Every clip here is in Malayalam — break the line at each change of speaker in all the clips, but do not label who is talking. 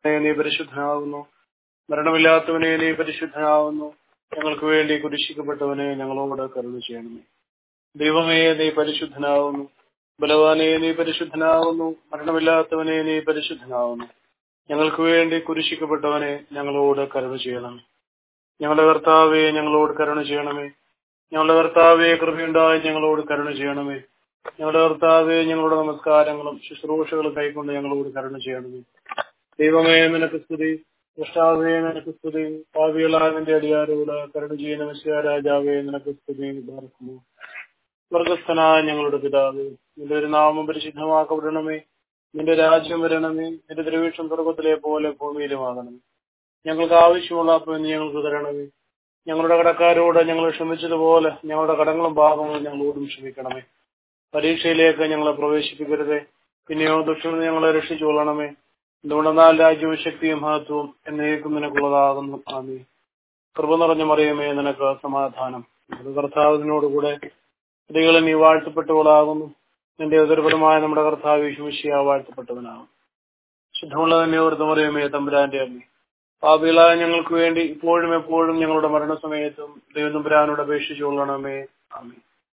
നീ പരിശുദ്ധനാകുന്നു മരണമില്ലാത്തവനെ നീ പരിശുദ്ധനാകുന്നു ഞങ്ങൾക്ക് വേണ്ടി കുരിശിക്കപ്പെട്ടവനെ ഞങ്ങളോട് കരുണ ചെയ്യണമേ ദൈവമേ നീ പരിശുദ്ധനാകുന്നു ബലവാനെ നീ പരിശുദ്ധനാകുന്നു മരണമില്ലാത്തവനെ നീ പരിശുദ്ധനാകുന്നു ഞങ്ങൾക്ക് വേണ്ടി കുരിശിക്കപ്പെട്ടവനെ ഞങ്ങളോട് കരുണ ചെയ്യണമേ ഞങ്ങളുടെ കർത്താവെ ഞങ്ങളോട് കരുണ ചെയ്യണമേ ഞങ്ങളുടെ കർത്താവെ കൃപയുണ്ടായി ഞങ്ങളോട് കരുണ ചെയ്യണമേ ഞങ്ങളുടെ കർത്താവെ ഞങ്ങളുടെ നമസ്കാരങ്ങളും ശുശ്രൂഷകളും കൈക്കൊണ്ട് ഞങ്ങളോട് കരുണ ചെയ്യണമേ ദൈവമേ നിനക്ക് സ്തുതി കൃഷ്ണാവേ നിനക്ക് സ്തുതി പാവികളായ നിന്റെ അടിയാരോട് കരുണ ചെയ്യുന്ന മിശ്ര രാജാവേ നിനക്ക് സ്തുതി പാർക്കുന്നു സ്വർഗസ്ഥനായ ഞങ്ങളുടെ പിതാവേ നിന്റെ ഒരു നാമം പരിശുദ്ധമാക്കപ്പെടണമേ നിന്റെ രാജ്യം വരണമേ നിന്റെ തിരുവീക്ഷം സ്വർഗത്തിലെ പോലെ ഭൂമിയിലുമാകണമേ ഞങ്ങൾക്ക് ആവശ്യമുള്ള അപ്പം ഞങ്ങൾക്ക് തരണമേ ഞങ്ങളുടെ കടക്കാരോട് ഞങ്ങൾ ക്ഷമിച്ചതുപോലെ ഞങ്ങളുടെ കടങ്ങളും പാപങ്ങളും ഞങ്ങളോടും ക്ഷമിക്കണമേ പരീക്ഷയിലേക്ക് ഞങ്ങളെ പ്രവേശിപ്പിക്കരുതേ പിന്നെയോ ദുഷ്ടം ഞങ്ങളെ രക്ഷിച്ചു കൊള്ളണമേ എന്തുകൊണ്ടെന്നാൽ രാജ്യവും ശക്തിയും മഹത്വവും എന്നേക്കും നിനക്കുള്ളതാകുന്നു ആമീ കൃപ നിറഞ്ഞ മറിയമേ നിനക്ക് സമാധാനം അത് കർത്താവിനോടുകൂടെ സ്ത്രീകളെ നീ വാഴ്ത്തപ്പെട്ടവളാകുന്നു നിന്റെ എതിർപരമായ നമ്മുടെ കർത്താവ് വിശ്വസിയ വാഴ്ത്തപ്പെട്ടവനാകും ശുദ്ധമുള്ള തന്നെ ഓർത്ത് മറിയമേ തമ്പുരാന്റെ അമ്മി പാപികളായ ഞങ്ങൾക്ക് വേണ്ടി ഇപ്പോഴും എപ്പോഴും ഞങ്ങളുടെ മരണസമയത്തും ദൈവതമ്പുരാനോട് അപേക്ഷിച്ചു കൊള്ളണമേ ആമീൻ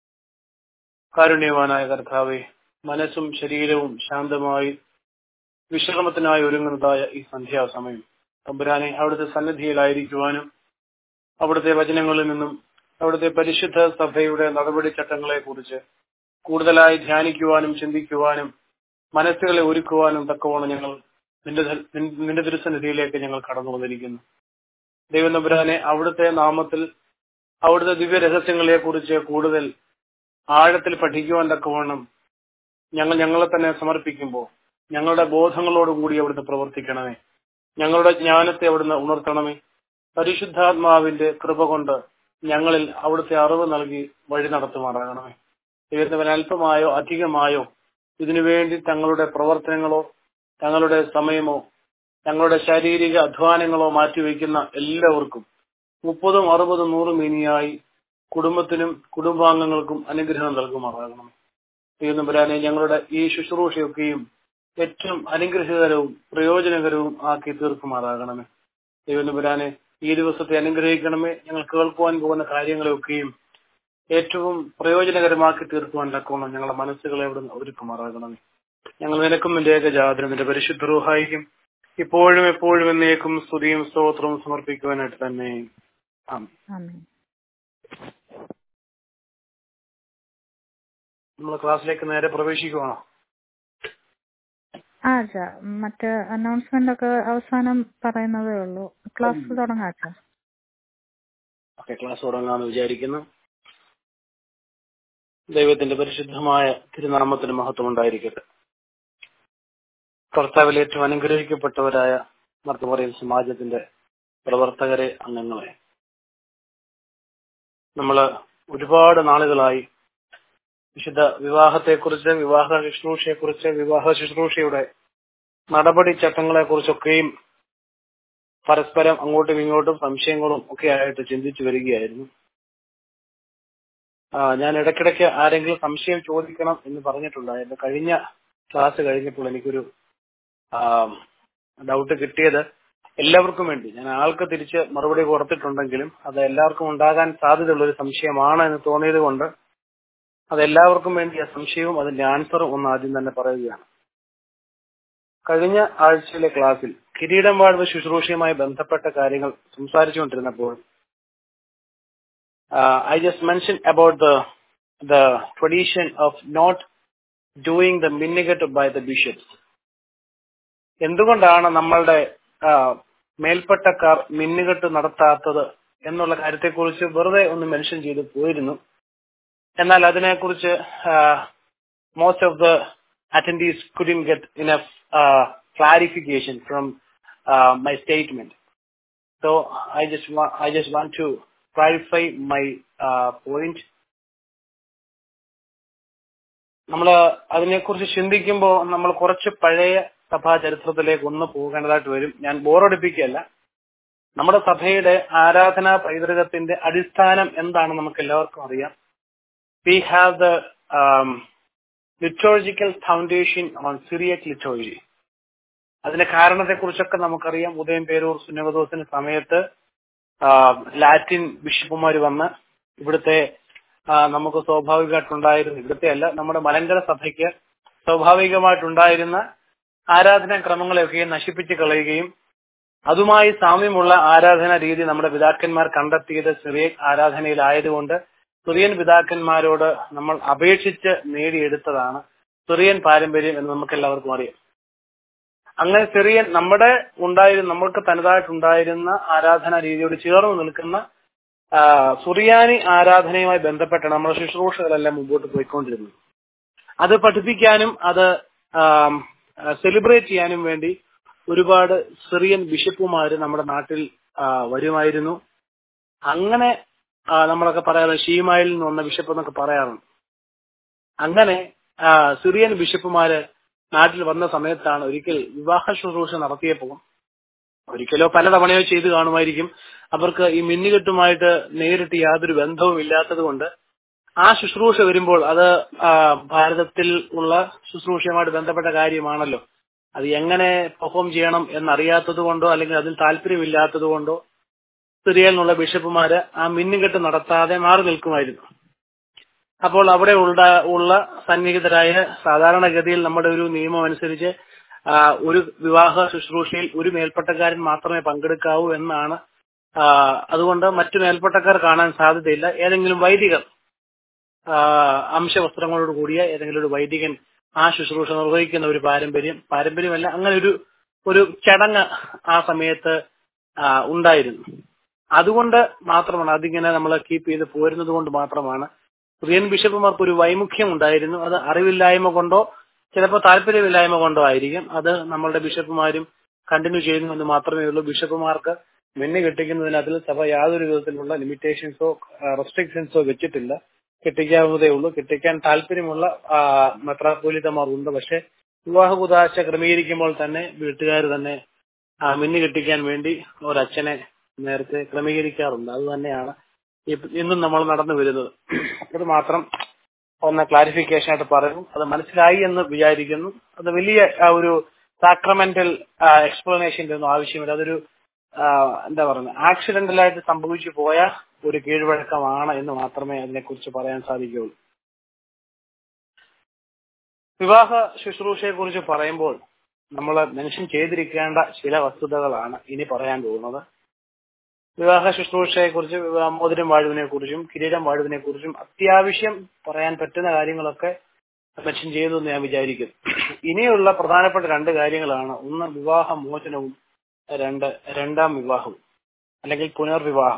കാരുണ്യവാനായ കർത്താവെ മനസ്സും ശരീരവും ശാന്തമായി വിശ്രമത്തിനായി ഒരുങ്ങുന്നതായ ഈ സന്ധ്യാസമയം തമ്പുരാനെ അവിടുത്തെ സന്നിധിയിലായിരിക്കുവാനും അവിടുത്തെ വചനങ്ങളിൽ നിന്നും അവിടുത്തെ പരിശുദ്ധ സഭയുടെ നടപടിച്ചട്ടങ്ങളെ കുറിച്ച് കൂടുതലായി ധ്യാനിക്കുവാനും ചിന്തിക്കുവാനും മനസ്സുകളെ ഒരുക്കുവാനും തക്കവണ്ണം ഞങ്ങൾ നിന്റെ നിന്റെ തിരുസന്നിധിയിലേക്ക് ഞങ്ങൾ കടന്നു വന്നിരിക്കുന്നു ദൈവം തമ്പുരാനെ അവിടുത്തെ നാമത്തിൽ അവിടുത്തെ ദിവ്യ രഹസ്യങ്ങളെ കുറിച്ച് കൂടുതൽ ആഴത്തിൽ പഠിക്കുവാൻ തക്കവണ്ണം ഞങ്ങൾ ഞങ്ങളെ തന്നെ സമർപ്പിക്കുമ്പോൾ ഞങ്ങളുടെ ബോധങ്ങളോടുകൂടി അവിടുന്ന് പ്രവർത്തിക്കണമേ ഞങ്ങളുടെ ജ്ഞാനത്തെ അവിടുന്ന് ഉണർത്തണമേ പരിശുദ്ധാത്മാവിന്റെ കൃപ കൊണ്ട് ഞങ്ങളിൽ അവിടുത്തെ അറിവ് നൽകി വഴി നടത്തുമാറാകണമേ ദൈവത്തിന് അല്പമായോ അധികമായോ ഇതിനുവേണ്ടി തങ്ങളുടെ പ്രവർത്തനങ്ങളോ തങ്ങളുടെ സമയമോ തങ്ങളുടെ ശാരീരിക അധ്വാനങ്ങളോ മാറ്റിവെക്കുന്ന എല്ലാവർക്കും മുപ്പതും അറുപതും നൂറും ഇനിയായി കുടുംബത്തിനും കുടുംബാംഗങ്ങൾക്കും അനുഗ്രഹം നൽകുമാറാകണം ദൈവനമ്പുരാനെ ഞങ്ങളുടെ ഈ ശുശ്രൂഷയൊക്കെയും ഏറ്റവും അനുഗ്രഹകരവും പ്രയോജനകരവും ആക്കി തീർക്കുമാറാകണമേ ദൈവനമ്പുരാനെ ഈ ദിവസത്തെ അനുഗ്രഹിക്കണമേ ഞങ്ങൾ കേൾക്കുവാൻ പോകുന്ന കാര്യങ്ങളെയൊക്കെയും ഏറ്റവും പ്രയോജനകരമാക്കി തീർക്കുവാൻ തക്കോണം ഞങ്ങളുടെ മനസ്സുകളെ അവിടെ ഒരുക്കുമാറാകണമേ ഞങ്ങൾ നിനക്കും നിന്റെ ഏകജാതനും നിന്റെ പരിശുദ്ധ റൂഹായിക്കും ഇപ്പോഴും എപ്പോഴും എന്നേക്കും സ്തുതിയും സ്തോത്രവും സമർപ്പിക്കുവാനായിട്ട് തന്നെ
ആമേൻ
നമ്മൾ ക്ലാസ്സിലേക്ക് നേരെ പ്രവേശിക്കുവാണോ
ആ അച്ഛാ മറ്റ് അനൗൺസ്മെന്റ് ഒക്കെ അവസാനം പറയുന്നതേ ഉള്ളൂ ക്ലാസ് തുടങ്ങാം അച്ഛാ
ഓക്കെ ക്ലാസ് തുടങ്ങാമെന്ന് വിചാരിക്കുന്നു ദൈവത്തിന്റെ പരിശുദ്ധമായ തിരുനാമത്തിന് മഹത്വം ഉണ്ടായിരിക്കട്ടെ കർത്താവിൽ ഏറ്റവും അനുഗ്രഹിക്കപ്പെട്ടവരായ മർത്തമറിയൽ സമാജത്തിന്റെ പ്രവർത്തകരെ അംഗങ്ങളെ നമ്മൾ ഒരുപാട് നാളുകളായി വിശുദ്ധ വിവാഹത്തെക്കുറിച്ച് വിവാഹ ശുശ്രൂഷയെക്കുറിച്ച് വിവാഹ ശുശ്രൂഷയുടെ നടപടി ചട്ടങ്ങളെ കുറിച്ചൊക്കെയും പരസ്പരം അങ്ങോട്ടും ഇങ്ങോട്ടും സംശയങ്ങളും ഒക്കെ ആയിട്ട് ചിന്തിച്ചു വരികയായിരുന്നു ആ ഞാൻ ഇടയ്ക്കിടയ്ക്ക് ആരെങ്കിലും സംശയം ചോദിക്കണം എന്ന് പറഞ്ഞിട്ടുണ്ടായിരുന്നു കഴിഞ്ഞ ക്ലാസ് കഴിഞ്ഞപ്പോൾ എനിക്കൊരു ഡൗട്ട് കിട്ടിയത് എല്ലാവർക്കും വേണ്ടി ഞാൻ ആൾക്ക് തിരിച്ച് മറുപടി കൊടുത്തിട്ടുണ്ടെങ്കിലും അത് എല്ലാവർക്കും ഉണ്ടാകാൻ സാധ്യതയുള്ള ഒരു സംശയമാണ് എന്ന് തോന്നിയത് കൊണ്ട് അത് എല്ലാവർക്കും വേണ്ടി ആ സംശയവും അതിന്റെ ആൻസറും ഒന്ന് ആദ്യം തന്നെ പറയുകയാണ് കഴിഞ്ഞ ആഴ്ചയിലെ ക്ലാസ്സിൽ കിരീടം വാഴ്വ് ശുശ്രൂഷയുമായി ബന്ധപ്പെട്ട കാര്യങ്ങൾ സംസാരിച്ചുകൊണ്ടിരുന്നപ്പോൾ I just mention about the the tradition of not doing the minnukettu by the bishops എന്തുകൊണ്ടാണ് നമ്മളുടെ മേൽപ്പെട്ടക്കാർ മിന്നുകെട്ട് നടത്താത്തത് എന്നുള്ള കാര്യത്തെക്കുറിച്ച് വെറുതെ ഒന്ന് മെൻഷൻ ചെയ്ത് പോയിരുന്നു എന്നാൽ അതിനെക്കുറിച്ച് most of the attendees couldn't get enough clarification from my statement so I just I just want to clarify my point നമ്മൾ അതിനെക്കുറിച്ച് ചിന്തിക്കുമ്പോൾ നമ്മൾ കുറച്ച് പഴയ സഭാ ചരിത്രത്തിലേക്ക് ഒന്ന് പോകേണ്ടതായിട്ട് വരും ഞാൻ ബോറടിപ്പിക്കുകയല്ല നമ്മുടെ സഭയുടെ ആരാധനാ പൈതൃകത്തിന്റെ അടിസ്ഥാനം എന്താണ് നമുക്ക് എല്ലാവർക്കും അറിയാം we have the liturgical foundation on Syriac liturgy. അതിന്റെ കാരണത്തെക്കുറിച്ചൊക്കെ നമുക്കറിയാം ഉദയം പേരൂർ സുന്നവദോസിന് സമയത്ത് ആ, ലാറ്റിൻ ബിഷപ്പുമാർ വന്ന് ഇവിടുത്തെ ആ, നമുക്ക് സ്വാഭാവികമായിട്ടുണ്ടായിരുന്ന ഇവിടുത്തെ അല്ല നമ്മുടെ മലങ്കര സഭയ്ക്ക് സ്വാഭാവികമായിട്ടുണ്ടായിരുന്ന ആരാധനാ ക്രമങ്ങളെയൊക്കെ നശിപ്പിച്ച് കളയുകയും അതുമായി സാമ്യമുള്ള ആരാധനാ രീതി നമ്മുടെ പിതാക്കന്മാർ കണ്ടെത്തിയത് സിറിയൻ ആരാധനയിലായതുകൊണ്ട് സിറിയൻ പിതാക്കന്മാരോട് നമ്മൾ അപേക്ഷിച്ച് നേടിയെടുത്തതാണ് സിറിയൻ പാരമ്പര്യം എന്ന് നമുക്ക് എല്ലാവർക്കും അറിയാം അങ്ങനെ സിറിയൻ നമ്മുടെ ഉണ്ടായിരുന്ന നമ്മൾക്ക് തനതായിട്ടുണ്ടായിരുന്ന ആരാധനാ രീതിയോട് ചേർന്ന് നിൽക്കുന്ന ആ, സുറിയാനി ആരാധനയുമായി ബന്ധപ്പെട്ടാണ് നമ്മുടെ ശുശ്രൂഷകളെല്ലാം മുമ്പോട്ട് പോയിക്കൊണ്ടിരുന്നത് അത് പഠിപ്പിക്കാനും അത് സെലിബ്രേറ്റ് ചെയ്യാനും വേണ്ടി ഒരുപാട് സിറിയൻ ബിഷപ്പുമാര് നമ്മുടെ നാട്ടിൽ ആ, വരുമായിരുന്നു അങ്ങനെ ആ, നമ്മളൊക്കെ പറയാറ് ഷീമായിൽ നിന്ന് വന്ന ബിഷപ്പ് എന്നൊക്കെ പറയാറുണ്ട് അങ്ങനെ ആ, സിറിയൻ ബിഷപ്പുമാര് നാട്ടിൽ വന്ന സമയത്താണ് ഒരിക്കൽ വിവാഹ ശുശ്രൂഷ നടത്തിയപ്പോൾ ഒരിക്കലോ പലതവണയോ ചെയ്തു കാണുമായിരിക്കും അവർക്ക് ഈ മിന്നുകെട്ടുമായിട്ട് നേരിട്ട് യാതൊരു ബന്ധവും ഇല്ലാത്തത് കൊണ്ട് ആ ശുശ്രൂഷ വരുമ്പോൾ അത് ആ, ഭാരതത്തിൽ ഉള്ള ശുശ്രൂഷയുമായിട്ട് ബന്ധപ്പെട്ട കാര്യമാണല്ലോ അത് എങ്ങനെ പെർഫോം ചെയ്യണം എന്നറിയാത്തത് കൊണ്ടോ അല്ലെങ്കിൽ അതിൽ താല്പര്യമില്ലാത്തത് കൊണ്ടോ സിറിയയിൽ നിന്നുള്ള ബിഷപ്പുമാര് ആ മിന്നുകെട്ട് നടത്താതെ മാറി നിൽക്കുമായിരുന്നു അപ്പോൾ അവിടെ ഉള്ള ഉള്ള സന്നിഹിതരായ സാധാരണഗതിയിൽ നമ്മുടെ ഒരു നിയമം അനുസരിച്ച് ആ, ഒരു വിവാഹ ശുശ്രൂഷയിൽ ഒരു മേൽപ്പട്ടക്കാരൻ മാത്രമേ പങ്കെടുക്കാവൂ എന്നാണ് ആ, അതുകൊണ്ട് മറ്റു മേൽപ്പട്ടക്കാർ കാണാൻ സാധ്യതയില്ല ഏതെങ്കിലും വൈദികർ ആ, അംശവസ്ത്രങ്ങളോട് കൂടിയ ഏതെങ്കിലും ഒരു വൈദികൻ ആ ശുശ്രൂഷ നിർവഹിക്കുന്ന ഒരു പാരമ്പര്യം പാരമ്പര്യമല്ല അങ്ങനെ ഒരു ഒരു ചടങ്ങ് ആ സമയത്ത് ആ, ഉണ്ടായിരുന്നു അതുകൊണ്ട് മാത്രമാണ് അതിങ്ങനെ നമ്മൾ കീപ്പ് ചെയ്ത് പോരുന്നത് കൊണ്ട് മാത്രമാണ് റിയൻ ബിഷപ്പുമാർക്ക് ഒരു വൈമുഖ്യം ഉണ്ടായിരുന്നു അത് അറിവില്ലായ്മ കൊണ്ടോ ചിലപ്പോൾ താല്പര്യമില്ലായ്മ കൊണ്ടോ ആയിരിക്കും അത് നമ്മളുടെ ബിഷപ്പുമാരും കണ്ടിന്യൂ ചെയ്യുന്നു എന്ന് മാത്രമേ ഉള്ളൂ ബിഷപ്പുമാർക്ക് മിന്നു കെട്ടിക്കുന്നതിന് അതിൽ സഭ യാതൊരു വിധത്തിലുള്ള ലിമിറ്റേഷൻസോ റെസ്ട്രിക്ഷൻസോ വെച്ചിട്ടില്ല കെട്ടിക്കാവുന്നതേ ഉള്ളൂ കെട്ടിക്കാൻ താല്പര്യമുള്ള ആ, മെത്രാപ്പോലിത്തമാർ ഉണ്ട് പക്ഷെ വിവാഹ കുതാശ ക്രമീകരിക്കുമ്പോൾ തന്നെ വീട്ടുകാർ തന്നെ ആ, മിന്നു കെട്ടിക്കാൻ വേണ്ടി ഒരച്ഛനെ നേരത്തെ ക്രമീകരിക്കാറുണ്ട് അത് തന്നെയാണ് ഇപ്പ- ഇന്നും നമ്മൾ നടന്നു വരുന്നത് അത് മാത്രം ഒന്ന് ക്ലാരിഫിക്കേഷൻ ആയിട്ട് പറയുന്നു അത് മനസ്സിലായി എന്ന് വിചാരിക്കുന്നു അത് വലിയ ആ, ഒരു സാക്രമെന്റൽ എക്സ്പ്ലനേഷന്റെ ഒന്നും ആവശ്യമില്ല അതൊരു ആ, എന്താ പറയുന്നത് ആക്സിഡന്റലായിട്ട് സംഭവിച്ചു പോയ ഒരു കീഴ്വഴക്കമാണ് എന്ന് മാത്രമേ അതിനെക്കുറിച്ച് പറയാൻ സാധിക്കുകയുള്ളൂ വിവാഹ ശുശ്രൂഷയെ കുറിച്ച് പറയുമ്പോൾ നമ്മൾ മെൻഷൻ ചെയ്തിരിക്കേണ്ട ചില വസ്തുതകളാണ് ഇനി പറയാൻ പോകുന്നത് വിവാഹ ശുശ്രൂഷയെ കുറിച്ച് മോതിരം വാഴുവിനെ കുറിച്ചും കിരീടം വാഴുവിനെ കുറിച്ചും അത്യാവശ്യം പറയാൻ പറ്റുന്ന കാര്യങ്ങളൊക്കെ മെൻഷൻ ചെയ്തു എന്ന് ഞാൻ വിചാരിക്കുന്നു ഇനിയുള്ള പ്രധാനപ്പെട്ട രണ്ട് കാര്യങ്ങളാണ് ഒന്ന് വിവാഹ മോചനവും രണ്ട് രണ്ടാം വിവാഹവും അല്ലെങ്കിൽ പുനർവിവാഹം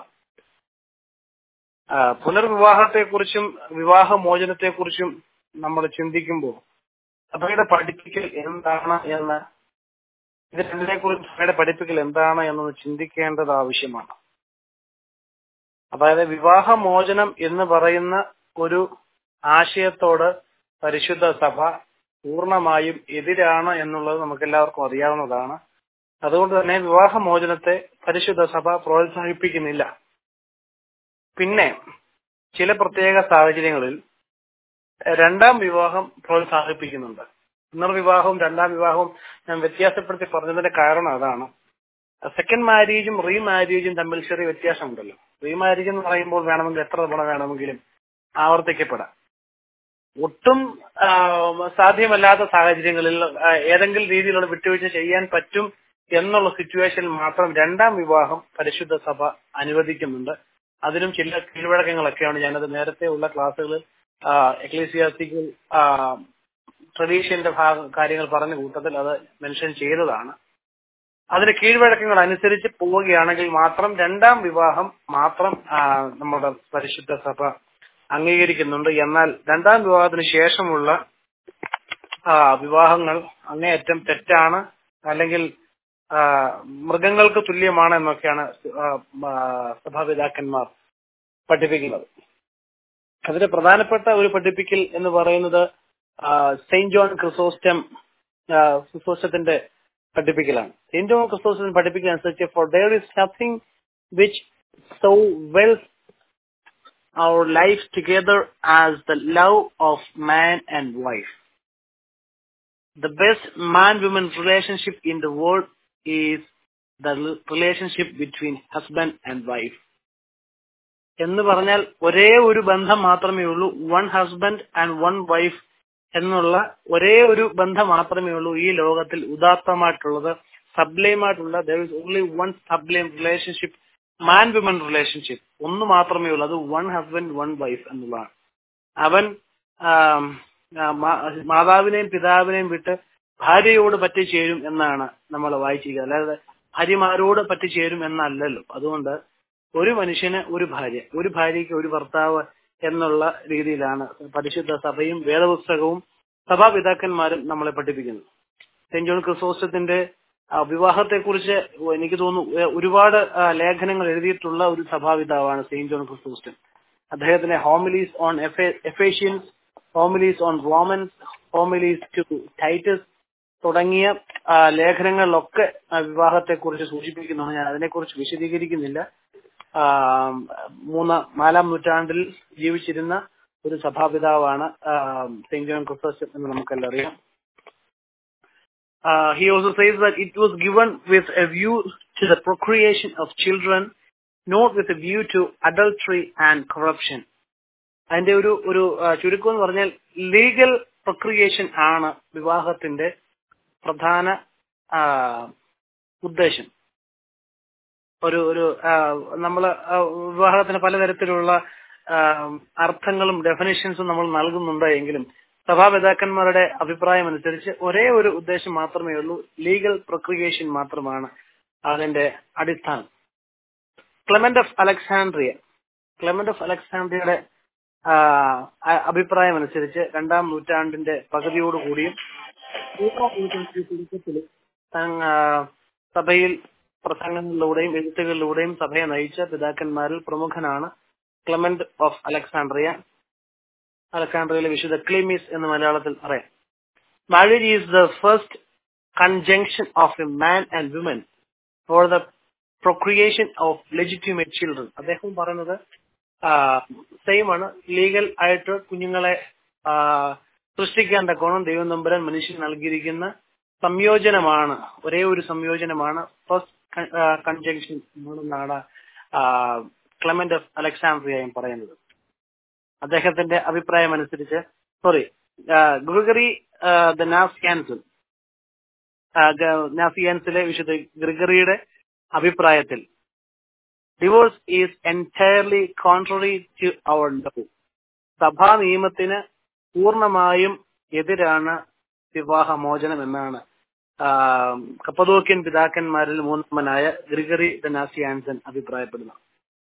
ആ, പുനർവിവാഹത്തെക്കുറിച്ചും വിവാഹ മോചനത്തെക്കുറിച്ചും നമ്മൾ ചിന്തിക്കുമ്പോൾ സഭയുടെ പഠിപ്പിക്കൽ എന്താണ് എന്ന് ഇത് രണ്ടിനെ കുറിച്ച് സഭയുടെ പഠിപ്പിക്കൽ എന്താണ് എന്നൊന്ന് ചിന്തിക്കേണ്ടത് ആവശ്യമാണ് അതായത് വിവാഹമോചനം എന്ന് പറയുന്ന ഒരു ആശയത്തോട് പരിശുദ്ധ സഭ പൂർണ്ണമായും എതിരാണ് എന്നുള്ളത് നമുക്ക് എല്ലാവർക്കും അറിയാവുന്നതാണ് അതുകൊണ്ട് തന്നെ വിവാഹമോചനത്തെ പരിശുദ്ധ സഭ പ്രോത്സാഹിപ്പിക്കുന്നില്ല പിന്നെ ചില പ്രത്യേക സാഹചര്യങ്ങളിൽ രണ്ടാം വിവാഹം പ്രോത്സാഹിപ്പിക്കുന്നുണ്ട് പുനർവിവാഹവും രണ്ടാം വിവാഹവും ഞാൻ വ്യത്യാസപ്പെടുത്തി പറഞ്ഞതിന്റെ കാരണം അതാണ് സെക്കൻഡ് മാരേജും റീ മാരേജും തമ്മിൽ ചെറിയ വ്യത്യാസമുണ്ടല്ലോ റീ മാരേജ് എന്ന് പറയുമ്പോൾ വേണമെങ്കിൽ എത്ര തവണ വേണമെങ്കിലും ആവർത്തിക്കപ്പെടാം ഒട്ടും ആ, സാധ്യമല്ലാത്ത സാഹചര്യങ്ങളിൽ ആ, ഏതെങ്കിലും രീതിയിലുള്ള വിട്ടുവീഴ്ച ചെയ്യാൻ പറ്റും എന്നുള്ള സിറ്റുവേഷനിൽ മാത്രം രണ്ടാം വിവാഹം പരിശുദ്ധ സഭ അനുവദിക്കുന്നുണ്ട് അതിനും ചില കീഴ്വഴക്കങ്ങളൊക്കെയാണ് ഞാനത് നേരത്തെ ഉള്ള ക്ലാസ്സുകളിൽ എക്ലീസിയാസ്റ്റിക്കൽ ട്രഡീഷന്റെ ഭാഗ കാര്യങ്ങൾ പറഞ്ഞ കൂട്ടത്തിൽ അത് മെൻഷൻ ചെയ്തതാണ് അതിന് കീഴ്വഴക്കങ്ങൾ അനുസരിച്ച് പോവുകയാണെങ്കിൽ മാത്രം രണ്ടാം വിവാഹം മാത്രം ആ, നമ്മുടെ പരിശുദ്ധ സഭ അംഗീകരിക്കുന്നുണ്ട് എന്നാൽ രണ്ടാം വിവാഹത്തിന് ശേഷമുള്ള ആ, വിവാഹങ്ങൾ അങ്ങേയറ്റം തെറ്റാണ് അല്ലെങ്കിൽ ആ, മൃഗങ്ങൾക്ക് തുല്യമാണ് എന്നൊക്കെയാണ് ആ, ആ, സഭാപിതാക്കന്മാർ പഠിപ്പിക്കുന്നത് അതിന് പ്രധാനപ്പെട്ട ഒരു പഠിപ്പിക്കൽ എന്ന് പറയുന്നത് ആ, സെയിന്റ് ജോൺ ക്രിസോസ്റ്റം ആ, ക്രിസോസ്റ്റത്തിന്റെ പഠിപ്പിക്കലാണ് സെയിന്റ് ജോൺ ക്രിസോസ്റ്റം പഠിപ്പിക്കൽ അനുസരിച്ച് for there is nothing which so well our life together as the love of man and wife. the best man-woman relationship in the world is the relationship between husband and wife. എന്ന് പറഞ്ഞാൽ ഒരേ ഒരു ബന്ധം മാത്രമേ ഉള്ളൂ one husband and one wife എന്നുള്ള ഒരേ ഒരു ബന്ധം മാത്രമേ ഉള്ളൂ ഈ ലോകത്തിൽ ഉദാത്തമായിട്ടുള്ളത് സബ്ലൈം ആയിട്ടുള്ള there is only one sublime relationship man women relationship ഒന്ന് മാത്രമേ ഉള്ളൂ അത് വൺ ഹസ്ബൻഡ് വൺ വൈഫ് എന്നുള്ളതാണ് അവൻ മാതാവിനെയും പിതാവിനെയും വിട്ട് ഭാര്യയോട് പറ്റിച്ചേരും എന്നാണ് നമ്മൾ വായിച്ചിരിക്കുന്നത് അല്ലാതെ ഭാര്യമാരോട് പറ്റിച്ചേരും എന്നല്ലല്ലോ അതുകൊണ്ട് ഒരു മനുഷ്യന് ഒരു ഭാര്യ ഒരു ഭാര്യയ്ക്ക് ഒരു ഭർത്താവ് എന്നുള്ള രീതിയിലാണ് പരിശുദ്ധ സഭയും വേദപുസ്തകവും സഭാപിതാക്കന്മാരും നമ്മളെ പഠിപ്പിക്കുന്നത് സെന്റ് ജോൺ ക്രിസോസ്റ്റത്തിന്റെ വിവാഹത്തെക്കുറിച്ച് എനിക്ക് തോന്നുന്നു ഒരുപാട് ലേഖനങ്ങൾ എഴുതിയിട്ടുള്ള ഒരു സഭാപിതാവാണ് സെയിന്റ് ജോൺ ക്രിസോസ്റ്റൻ അദ്ദേഹത്തിന്റെ homilies on Ephesians homilies on Romans homilies to Titus തുടങ്ങിയ ലേഖനങ്ങളിലൊക്കെ വിവാഹത്തെക്കുറിച്ച് സൂചിപ്പിക്കുന്നതാണ് ഞാൻ അതിനെക്കുറിച്ച് വിശദീകരിക്കുന്നില്ല മൂന്ന് നാലാം നൂറ്റാണ്ടിൽ ജീവിച്ചിരുന്ന ഒരു സഭാപിതാവാണ് സെയിന്റ് ജോൺ ക്രിസോസ്റ്റൻ എന്ന് നമുക്കെല്ലാം അറിയാം Uh, he also says that it was given with a view to the procreation of children, not with a view to adultery and corruption. അതിന്റെ ഒരു ഒരു ചുരുക്കം എന്ന് പറഞ്ഞാൽ ലീഗൽ പ്രക്രിയേഷൻ ആണ് വിവാഹത്തിന്റെ പ്രധാന ഉദ്ദേശം ഒരു ഒരു നമ്മൾ വിവാഹത്തിന് പലതരത്തിലുള്ള അർത്ഥങ്ങളും ഡെഫിനേഷൻസും നമ്മൾ നൽകുന്നുണ്ട് എങ്കിലും സഭാപിതാക്കന്മാരുടെ അഭിപ്രായം അനുസരിച്ച് ഒരേ ഒരു ഉദ്ദേശം മാത്രമേ ഉള്ളൂ ലീഗൽ പ്രക്രിയേഷൻ മാത്രമാണ് അതിന്റെ അടിസ്ഥാനം Clement of Alexandria Clement of അലക്സാൻഡ്രിയയുടെ അഭിപ്രായം അനുസരിച്ച് രണ്ടാം നൂറ്റാണ്ടിന്റെ പകുതിയോടുകൂടിയും സഭയിൽ പ്രസംഗങ്ങളിലൂടെയും എഴുത്തുകളിലൂടെയും സഭയെ നയിച്ച പിതാക്കന്മാരിൽ പ്രമുഖനാണ് ക്ലെമന്റ് ഓഫ് അലക്സാൻഡ്രിയ അലക്കാൻഡ്രയിലെ വിശുദ്ധ ക്ലിമിസ് എന്ന് മലയാളത്തിൽ പറയാം marriage is the first conjunction of a man and woman for the procreation of legitimate children അദ്ദേഹം പറയുന്നത് സെയിം ആണ് ലീഗൽ ആയിട്ട് കുഞ്ഞുങ്ങളെ സൃഷ്ടിക്കാൻ തക്കോണം ദൈവം നമ്പുരാൻ മനുഷ്യൻ നൽകിയിരിക്കുന്ന സംയോജനമാണ് ഒരേ ഒരു സംയോജനമാണ് ഫസ്റ്റ് കൺജങ്ഷൻ എന്നാണ് ക്ലെമന്റ് ഓഫ് അലക്സാൻഡ്രിയയും പറയുന്നത് അദ്ദേഹത്തിന്റെ അഭിപ്രായം അനുസരിച്ച് സോറി ഗ്രിഗറി ദ നാഫ്യാൻസിൽ നാഫിയാൻസിലെ വിശുദ്ധ ഗ്രിഗറിയുടെ അഭിപ്രായത്തിൽ divorce is entirely contrary to our law സഭാ നിയമത്തിന് പൂർണ്ണമായും എതിരാണ് വിവാഹമോചനം എന്നാണ് കപ്പതോക്യൻ പിതാക്കന്മാരിൽ മൂന്നാമനായ ഗ്രിഗറി ദ നാസിയാൻസൻ അഭിപ്രായപ്പെടുന്നത്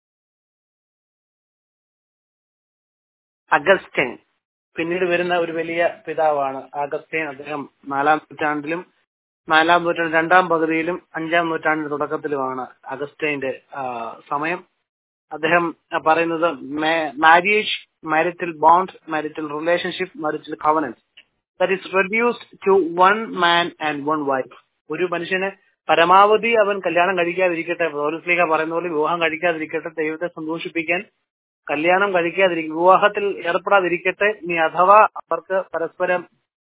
അഗസ്റ്റൈൻ പിന്നീട് വരുന്ന ഒരു വലിയ പിതാവാണ് അഗസ്റ്റൈൻ അദ്ദേഹം നാലാം നൂറ്റാണ്ടിലും നാലാം നൂറ്റാണ്ട് രണ്ടാം പകുതിയിലും അഞ്ചാം നൂറ്റാണ്ടിന്റെ തുടക്കത്തിലുമാണ് അഗസ്റ്റൈന്റെ സമയം അദ്ദേഹം പറയുന്നത് marriage marital bond marital relationship marital covenants that is reduced to one man and one wife ഒരു മനുഷ്യന് പരമാവധി അവൻ കല്യാണം കഴിക്കാതിരിക്കട്ടെ പൗരസ്ലീഹ പറയുന്ന പോലെ വിവാഹം കഴിക്കാതിരിക്കട്ടെ ദൈവത്തെ സന്തോഷിപ്പിക്കാൻ കല്യാണം കഴിക്കാതിരിക്കും വിവാഹത്തിൽ ഏർപ്പെടാതിരിക്കട്ടെ ഇനി അഥവാ അവർക്ക് പരസ്പരം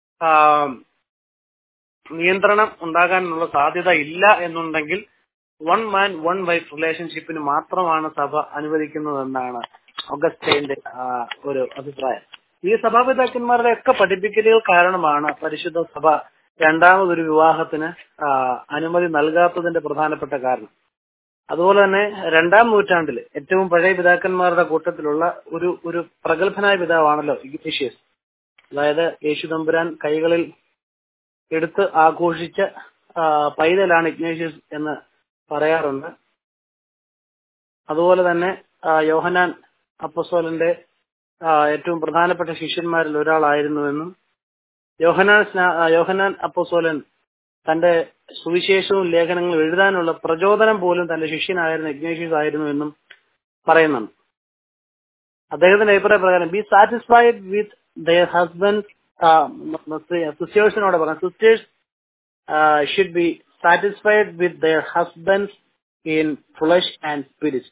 നിയന്ത്രണം ഉണ്ടാകാനുള്ള സാധ്യത ഇല്ല എന്നുണ്ടെങ്കിൽ വൺ മാൻ വൺ വൈഫ് റിലേഷൻഷിപ്പിന് മാത്രമാണ് സഭ അനുവദിക്കുന്നതെന്നാണ് ഓഗസ്റ്റൈന്റെ ഒരു അഭിപ്രായം ഈ സഭാപിതാക്കന്മാരുടെ ഒക്കെ പഠിപ്പിക്കലുകൾ കാരണമാണ് പരിശുദ്ധ സഭ രണ്ടാമതൊരു വിവാഹത്തിന് അനുമതി നൽകാത്തതിന്റെ പ്രധാനപ്പെട്ട കാരണം അതുപോലെ തന്നെ രണ്ടാം നൂറ്റാണ്ടിൽ ഏറ്റവും പഴയ പിതാക്കന്മാരുടെ കൂട്ടത്തിലുള്ള ഒരു ഒരു പ്രഗത്ഭനായ പിതാവാണല്ലോ ഇഗ്നീഷ്യസ് അതായത് യേശു തമ്പുരാൻ കൈകളിൽ എടുത്ത് ആഘോഷിച്ച പൈതലാണ് ഇഗ്നേഷ്യസ് എന്ന് പറയാറുണ്ട് അതുപോലെ തന്നെ യോഹനാൻ അപ്പസോലന്റെ ഏറ്റവും പ്രധാനപ്പെട്ട ശിഷ്യന്മാരിൽ ഒരാളായിരുന്നുവെന്നും യോഹനാൻ യോഹനാൻ അപ്പസോലൻ തന്റെ സുവിശേഷവും ലേഖനങ്ങളും എഴുതാനുള്ള പ്രചോദനം പോലും തന്റെ ശിഷ്യനായിരുന്ന ഇഗ്നേഷ്യസ് ആയിരുന്നു എന്നും പറയുന്നുണ്ട് അദ്ദേഹത്തിന്റെ അഭിപ്രായ പ്രകാരം be satisfied with their husband സിസ്റ്റേഴ്സിനോട് പറയാം sisters should be satisfied with their husband in flesh and spirit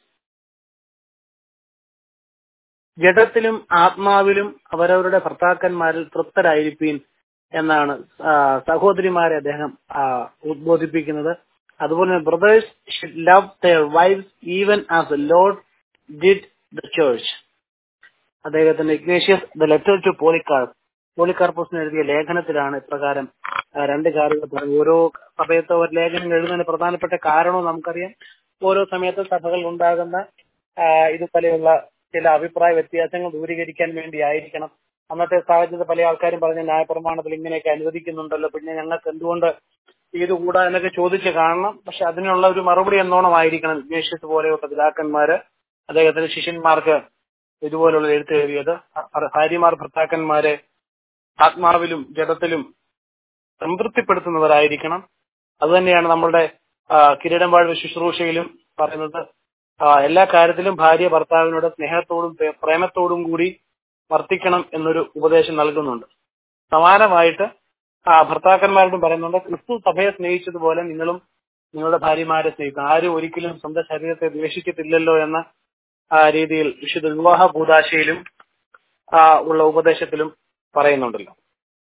ജഡത്തിലും ആത്മാവിലും അവരവരുടെ ഭർത്താക്കന്മാരിൽ തൃപ്തരായിരിപ്പീൻ എന്നാണ് ആ, സഹോദരിമാരെ അദ്ദേഹം ആ, ഉദ്ബോധിപ്പിക്കുന്നത് അതുപോലെ തന്നെ brothers should love their wives even as the Lord did the church അദ്ദേഹത്തിന്റെ Ignatius the letter to Polycarp പോളിക്കാർപ്പസിന് എഴുതിയ ലേഖനത്തിലാണ് ഇപ്രകാരം ആ, രണ്ട് കാര്യങ്ങൾ പറഞ്ഞത് ഓരോ സമയത്ത് ഒരു ലേഖനം എഴുതുന്നതിന് പ്രധാനപ്പെട്ട കാരണവും നമുക്കറിയാം ഓരോ സമയത്ത് സഭകളിൽ ഉണ്ടാകുന്ന ആ, ഇതുപോലെയുള്ള ചില അഭിപ്രായ വ്യത്യാസങ്ങൾ ദൂരീകരിക്കാൻ വേണ്ടി ആയിരിക്കണം അന്നത്തെ സാഹചര്യത്തിൽ പല ആൾക്കാരും പറഞ്ഞ ന്യായപ്രമാണത്തിൽ ഇങ്ങനെയൊക്കെ അനുവദിക്കുന്നുണ്ടല്ലോ പിന്നെ ഞങ്ങൾക്ക് എന്തുകൊണ്ട് ഇത് കൂടാ എന്നൊക്കെ ചോദിച്ച് കാണണം പക്ഷെ അതിനുള്ള ഒരു മറുപടി എന്നോണം ആയിരിക്കണം ഇഗ്നേഷ്യസ് പോലെയുള്ള പിതാക്കന്മാര് അദ്ദേഹത്തിന്റെ ശിഷ്യന്മാർക്ക് ഇതുപോലുള്ള എഴുത്ത് എഴുതിയത് ഭ- ഭാര്യമാർ ഭർത്താക്കന്മാരെ ആത്മാവിലും ജഡത്തിലും സംതൃപ്തിപ്പെടുത്തുന്നവരായിരിക്കണം അതുതന്നെയാണ് നമ്മളുടെ ആ, കിരീടം വാഴ്വ് ശുശ്രൂഷയിലും പറയുന്നത് ആ, എല്ലാ കാര്യത്തിലും ഭാര്യ ഭർത്താവിനോട് സ്നേഹത്തോടും പ്രേ- പ്രേമത്തോടും കൂടി വർത്തിക്കണം എന്നൊരു ഉപദേശം നൽകുന്നുണ്ട് സമാനമായിട്ട് ആ ഭർത്താക്കന്മാരോടും പറയുന്നുണ്ട് ക്രിസ്തു സഭയെ സ്നേഹിച്ചതുപോലെ നിങ്ങളും നിങ്ങളുടെ ഭാര്യമാരെ സ്നേഹിക്കണം ആരും ഒരിക്കലും സ്വന്തം ശരീരത്തെ ദ്വേഷിക്കത്തില്ലല്ലോ എന്ന ആ രീതിയിൽ വിശുദ്ധ വിവാഹ കൂതാശയിലും ആ, ഉള്ള ഉപദേശത്തിലും പറയുന്നുണ്ടല്ലോ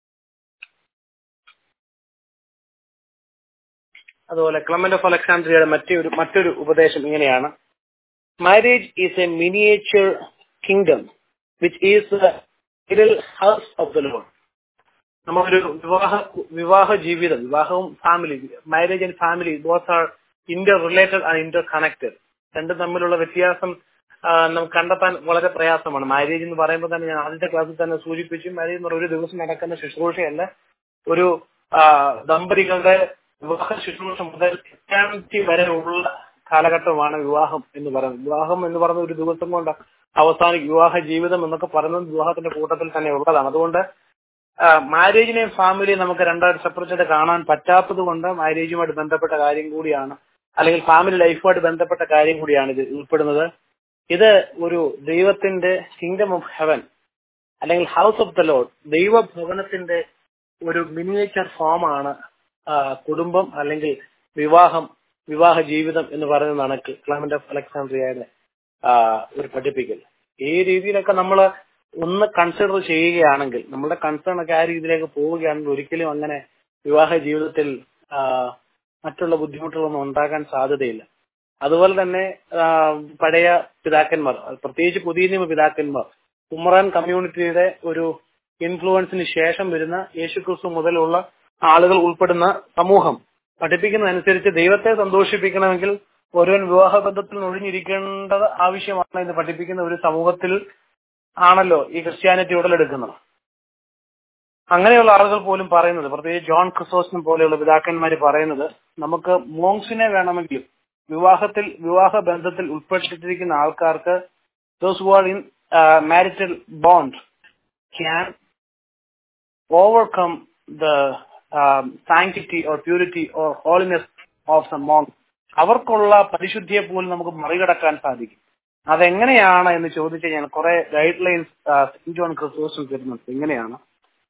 അതുപോലെ ക്ലമന്റ് ഓഫ് അലക്സാണ്ട്രിയയുടെ മറ്റൊരു മറ്റൊരു ഉപദേശം ഇങ്ങനെയാണ് marriage is a miniature kingdom which is little house of the Lord നമ്മളൊരു വിവാഹ വിവാഹ ജീവിതം വിവാഹവും family marriage and family both are interrelated and interconnected രണ്ടും തമ്മിലുള്ള വ്യത്യാസം ആ, നമുക്ക് കണ്ടെത്താൻ വളരെ പ്രയാസമാണ് മാരേജ് എന്ന് പറയുമ്പോൾ തന്നെ ഞാൻ ആദ്യത്തെ ക്ലാസ്സിൽ തന്നെ സൂചിപ്പിച്ചു മാരേജ് എന്ന് പറയുന്ന ഒരു ദിവസം നടക്കുന്ന ശുശ്രൂഷയല്ല ഒരു ആ, ദമ്പതികളുടെ വിവാഹ ശുശ്രൂഷ മുതൽ എറ്റാനിറ്റി വരെ ഉള്ള കാലഘട്ടമാണ് വിവാഹം എന്ന് പറയുന്നത് വിവാഹം എന്ന് പറയുന്ന ഒരു ദിവസം കൊണ്ട് അവസാനിക്കും വിവാഹ ജീവിതം എന്നൊക്കെ പറയുന്നത് വിവാഹത്തിന്റെ കൂട്ടത്തിൽ തന്നെ ഉള്ളതാണ് അതുകൊണ്ട് മാരേജിനെയും ഫാമിലിയും നമുക്ക് രണ്ടായിട്ട് സെപ്പറേറ്റ് ആയിട്ട് കാണാൻ പറ്റാത്തത് കൊണ്ട് മാരേജുമായിട്ട് ബന്ധപ്പെട്ട കാര്യം കൂടിയാണ് അല്ലെങ്കിൽ ഫാമിലി ലൈഫുമായിട്ട് ബന്ധപ്പെട്ട കാര്യം കൂടിയാണ് ഇത് ഉൾപ്പെടുന്നത് ഇത് ഒരു ദൈവത്തിന്റെ കിങ്ഡം ഓഫ് ഹെവൻ അല്ലെങ്കിൽ ഹൗസ് ഓഫ് ദ ലോഡ് ദൈവഭവനത്തിന്റെ ഒരു മിനിയേച്ചർ ഫോമാണ് കുടുംബം അല്ലെങ്കിൽ വിവാഹം വിവാഹ ജീവിതം എന്ന് പറയുന്നതാണ് ക്ലമന്റ് ഓഫ് അലക്സാണ്ട്രിയയുടെ ആ, ഒരു പഠിപ്പിക്കൽ ഈ രീതിയിലൊക്കെ നമ്മൾ ഒന്ന് കൺസിഡർ ചെയ്യുകയാണെങ്കിൽ നമ്മുടെ കൺസേൺ ഒക്കെ ആ രീതിയിലേക്ക് പോവുകയാണെങ്കിൽ ഒരിക്കലും അങ്ങനെ വിവാഹ ജീവിതത്തിൽ ആ, മറ്റുള്ള ബുദ്ധിമുട്ടുകളൊന്നും ഉണ്ടാകാൻ സാധ്യതയില്ല അതുപോലെ തന്നെ ആ, പഴയ പിതാക്കന്മാർ പ്രത്യേകിച്ച് പുതിയ നിയമ പിതാക്കന്മാർ ഉമറാൻ കമ്മ്യൂണിറ്റിയുടെ ഒരു ഇൻഫ്ലുവൻസിന് ശേഷം വരുന്ന യേശുക്രിസ്തു മുതലുള്ള ആളുകൾ ഉൾപ്പെടുന്ന സമൂഹം പഠിപ്പിക്കുന്നതനുസരിച്ച് ദൈവത്തെ സന്തോഷിപ്പിക്കണമെങ്കിൽ ഒരുവൻ വിവാഹ ബന്ധത്തിൽ ഒഴിഞ്ഞിരിക്കേണ്ടത് ആവശ്യമാണ് എന്ന് പഠിപ്പിക്കുന്ന ഒരു സമൂഹത്തിൽ ആണല്ലോ ഈ ക്രിസ്ത്യാനിറ്റി ഉടലെടുക്കുന്നത് അങ്ങനെയുള്ള ആളുകൾ പോലും പറയുന്നത് പ്രത്യേകിച്ച് ജോൺ ക്രിസോസിനും പോലെയുള്ള പിതാക്കന്മാര് പറയുന്നത് നമുക്ക് മോങ്സിനെ വേണമെങ്കിലും വിവാഹത്തിൽ വിവാഹ ബന്ധത്തിൽ ഉൾപ്പെട്ടിരിക്കുന്ന ആൾക്കാർക്ക് those who are in uh, marital bond can overcome the um, sanctity or purity or holiness of the monk അവർക്കുള്ള പരിശുദ്ധിയെ പോലും നമുക്ക് മറികടക്കാൻ സാധിക്കും അതെങ്ങനെയാണ് എന്ന് ചോദിച്ചു കഴിഞ്ഞാൽ കുറെ ഗൈഡ് ലൈൻസ് സെന്റ് ജോൺ ക്രിസ്തോസും തരുന്നുണ്ട് എങ്ങനെയാണ്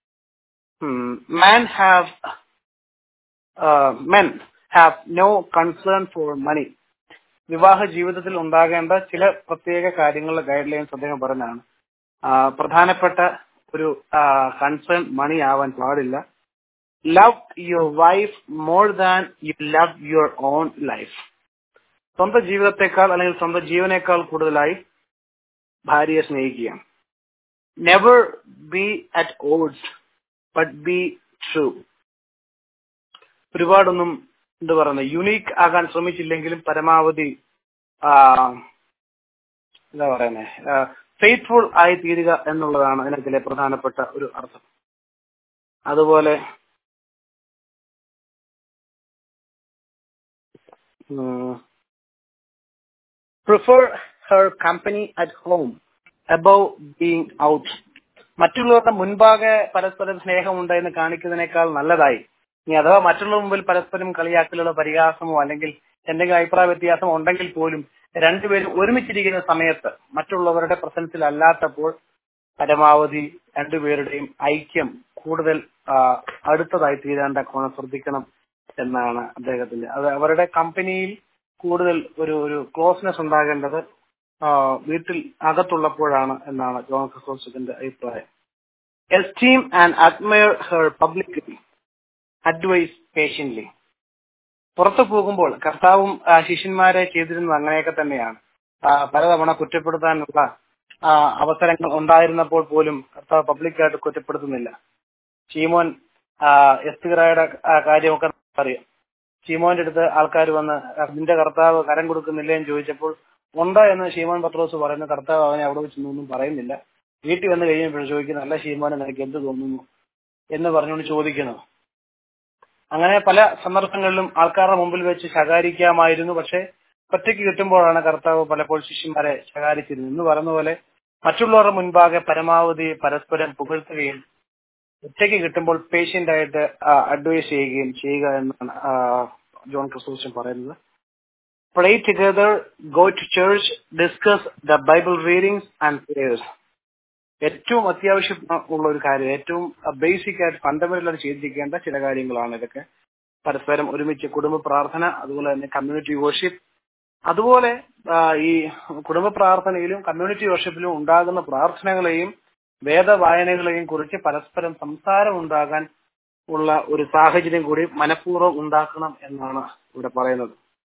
man have men have no concern for money വിവാഹ ജീവിതത്തിൽ ഉണ്ടാകേണ്ട ചില പ്രത്യേക കാര്യങ്ങളുടെ ഗൈഡ് ലൈൻസ് അദ്ദേഹം പറഞ്ഞാണ് ആ, പ്രധാനപ്പെട്ട ഒരു കൺസേൺ മണി ആവാൻ പാടില്ല love your wife more than you love your own life സ്വന്തം ജീവിതത്തെക്കാൾ അല്ലെങ്കിൽ സ്വന്തം ജീവനേക്കാൾ കൂടുതലായി ഭാര്യയെ സ്നേഹിക്കുക never be at odds but be true ഒരുപാടൊന്നും എന്താ പറയുന്നത് യുണീക്ക് ആകാൻ ശ്രമിച്ചില്ലെങ്കിലും പരമാവധി ആ, എന്താ പറയുന്നത് ഫെയ്ത്ത്ഫുൾ ആയി തീരുക എന്നുള്ളതാണ് അതിനകത്തിലെ പ്രധാനപ്പെട്ട ഒരു അർത്ഥം അതുപോലെ prefer her company at home above being out മറ്റുള്ളവരുടെ മുൻപാകെ പരസ്പരം സ്നേഹമുണ്ട് എന്ന് കാണിക്കുന്നതിനേക്കാൾ നല്ലതായി ഇനി അഥവാ മറ്റുള്ളവർ മുമ്പിൽ പരസ്പരം കളിയാക്കലുള്ള പരിഹാസമോ അല്ലെങ്കിൽ എന്തെങ്കിലും അഭിപ്രായ വ്യത്യാസമോ ഉണ്ടെങ്കിൽ പോലും രണ്ടുപേരും ഒരുമിച്ചിരിക്കുന്ന സമയത്ത് മറ്റുള്ളവരുടെ പ്രസൻസിൽ അല്ലാത്തപ്പോൾ പരമാവധി രണ്ടുപേരുടെയും ഐക്യം കൂടുതൽ ആ, അടുത്തതായി തീരാൻ തക്കവണ്ണം ശ്രദ്ധിക്കണം എന്നാണ് അദ്ദേഹത്തിന്റെ അത് അവരുടെ കമ്പനിയിൽ കൂടുതൽ ഒരു ഒരു ക്ലോസ്നെസ് ഉണ്ടാകേണ്ടത് ആ, വീട്ടിൽ അകത്തുള്ളപ്പോഴാണ് എന്നാണ് ജോൺ ക്രിസ്തോസിന്റെ അഭിപ്രായം esteem and admire her publicly advise patiently പുറത്തു പോകുമ്പോൾ കർത്താവും ആ, ശിഷ്യന്മാരെ ചെയ്തിരുന്നത് അങ്ങനെയൊക്കെ തന്നെയാണ് ആ, പലതവണ കുറ്റപ്പെടുത്താനുള്ള ആ, അവസരങ്ങൾ ഉണ്ടായിരുന്നപ്പോൾ പോലും കർത്താവ് പബ്ലിക്കായിട്ട് കുറ്റപ്പെടുത്തുന്നില്ല ഷീമോൻ എസ്തിറായുടെ കാര്യമൊക്കെ അറിയാം ഷീമോന്റെ അടുത്ത് ആൾക്കാർ വന്ന് നിന്റെ കർത്താവ് കരം കൊടുക്കുന്നില്ലേ എന്ന് ചോദിച്ചപ്പോൾ ഉണ്ട് എന്ന് ഷീമോൻ പത്രോസ് പറയുന്നു കർത്താവ് അവനെ അവിടെ വെച്ച് ഒന്നും പറയുന്നില്ല വീട്ടിൽ വന്ന് കഴിയുമ്പോൾ ചോദിക്കുന്നു അല്ല ഷീമോനെ നിനക്ക് എന്ത് തോന്നുന്നു എന്ന് പറഞ്ഞുകൊണ്ട് ചോദിക്കുന്നു അങ്ങനെ പല സന്ദർഭങ്ങളിലും ആൾക്കാരുടെ മുമ്പിൽ വെച്ച് ശകാരിക്കാമായിരുന്നു പക്ഷെ ഒറ്റയ്ക്ക് കിട്ടുമ്പോഴാണ് കർത്താവ് പലപ്പോൾ ശിഷ്യന്മാരെ ശകാരിച്ചിരുന്നത് എന്ന് പറയുന്ന പോലെ മറ്റുള്ളവരുടെ മുൻപാകെ പരമാവധി പരസ്പരം പുകഴ്ത്തുകയും ഒറ്റയ്ക്ക് കിട്ടുമ്പോൾ പേഷ്യന്റ് ആയിട്ട് അഡ്വൈസ് ചെയ്യുകയും ചെയ്യുക എന്നാണ് ആ, ജോൺ ക്രിസ്തോസൻ പറയുന്നത് play together go to church discuss the Bible readings and prayers ഏറ്റവും അത്യാവശ്യം ഉള്ള ഒരു കാര്യം ഏറ്റവും ബേസിക് ആയിട്ട് ഫണ്ടമെന്റൽ ആയിട്ട് ചെയ്തിരിക്കേണ്ട ചില കാര്യങ്ങളാണ് ഇതൊക്കെ പരസ്പരം ഒരുമിച്ച് കുടുംബ പ്രാർത്ഥന അതുപോലെ തന്നെ കമ്മ്യൂണിറ്റി വർഷിപ്പ് അതുപോലെ ആ, ഈ കുടുംബ പ്രാർത്ഥനയിലും കമ്മ്യൂണിറ്റി വർഷിപ്പിലും ഉണ്ടാകുന്ന പ്രാർത്ഥനകളെയും വേദവായനകളെയും കുറിച്ച് പരസ്പരം സംസാരം ഉണ്ടാകാൻ ഉള്ള ഒരു സാഹചര്യം കൂടി മനഃപൂർവ്വം ഉണ്ടാക്കണം എന്നാണ് ഇവിടെ പറയുന്നത്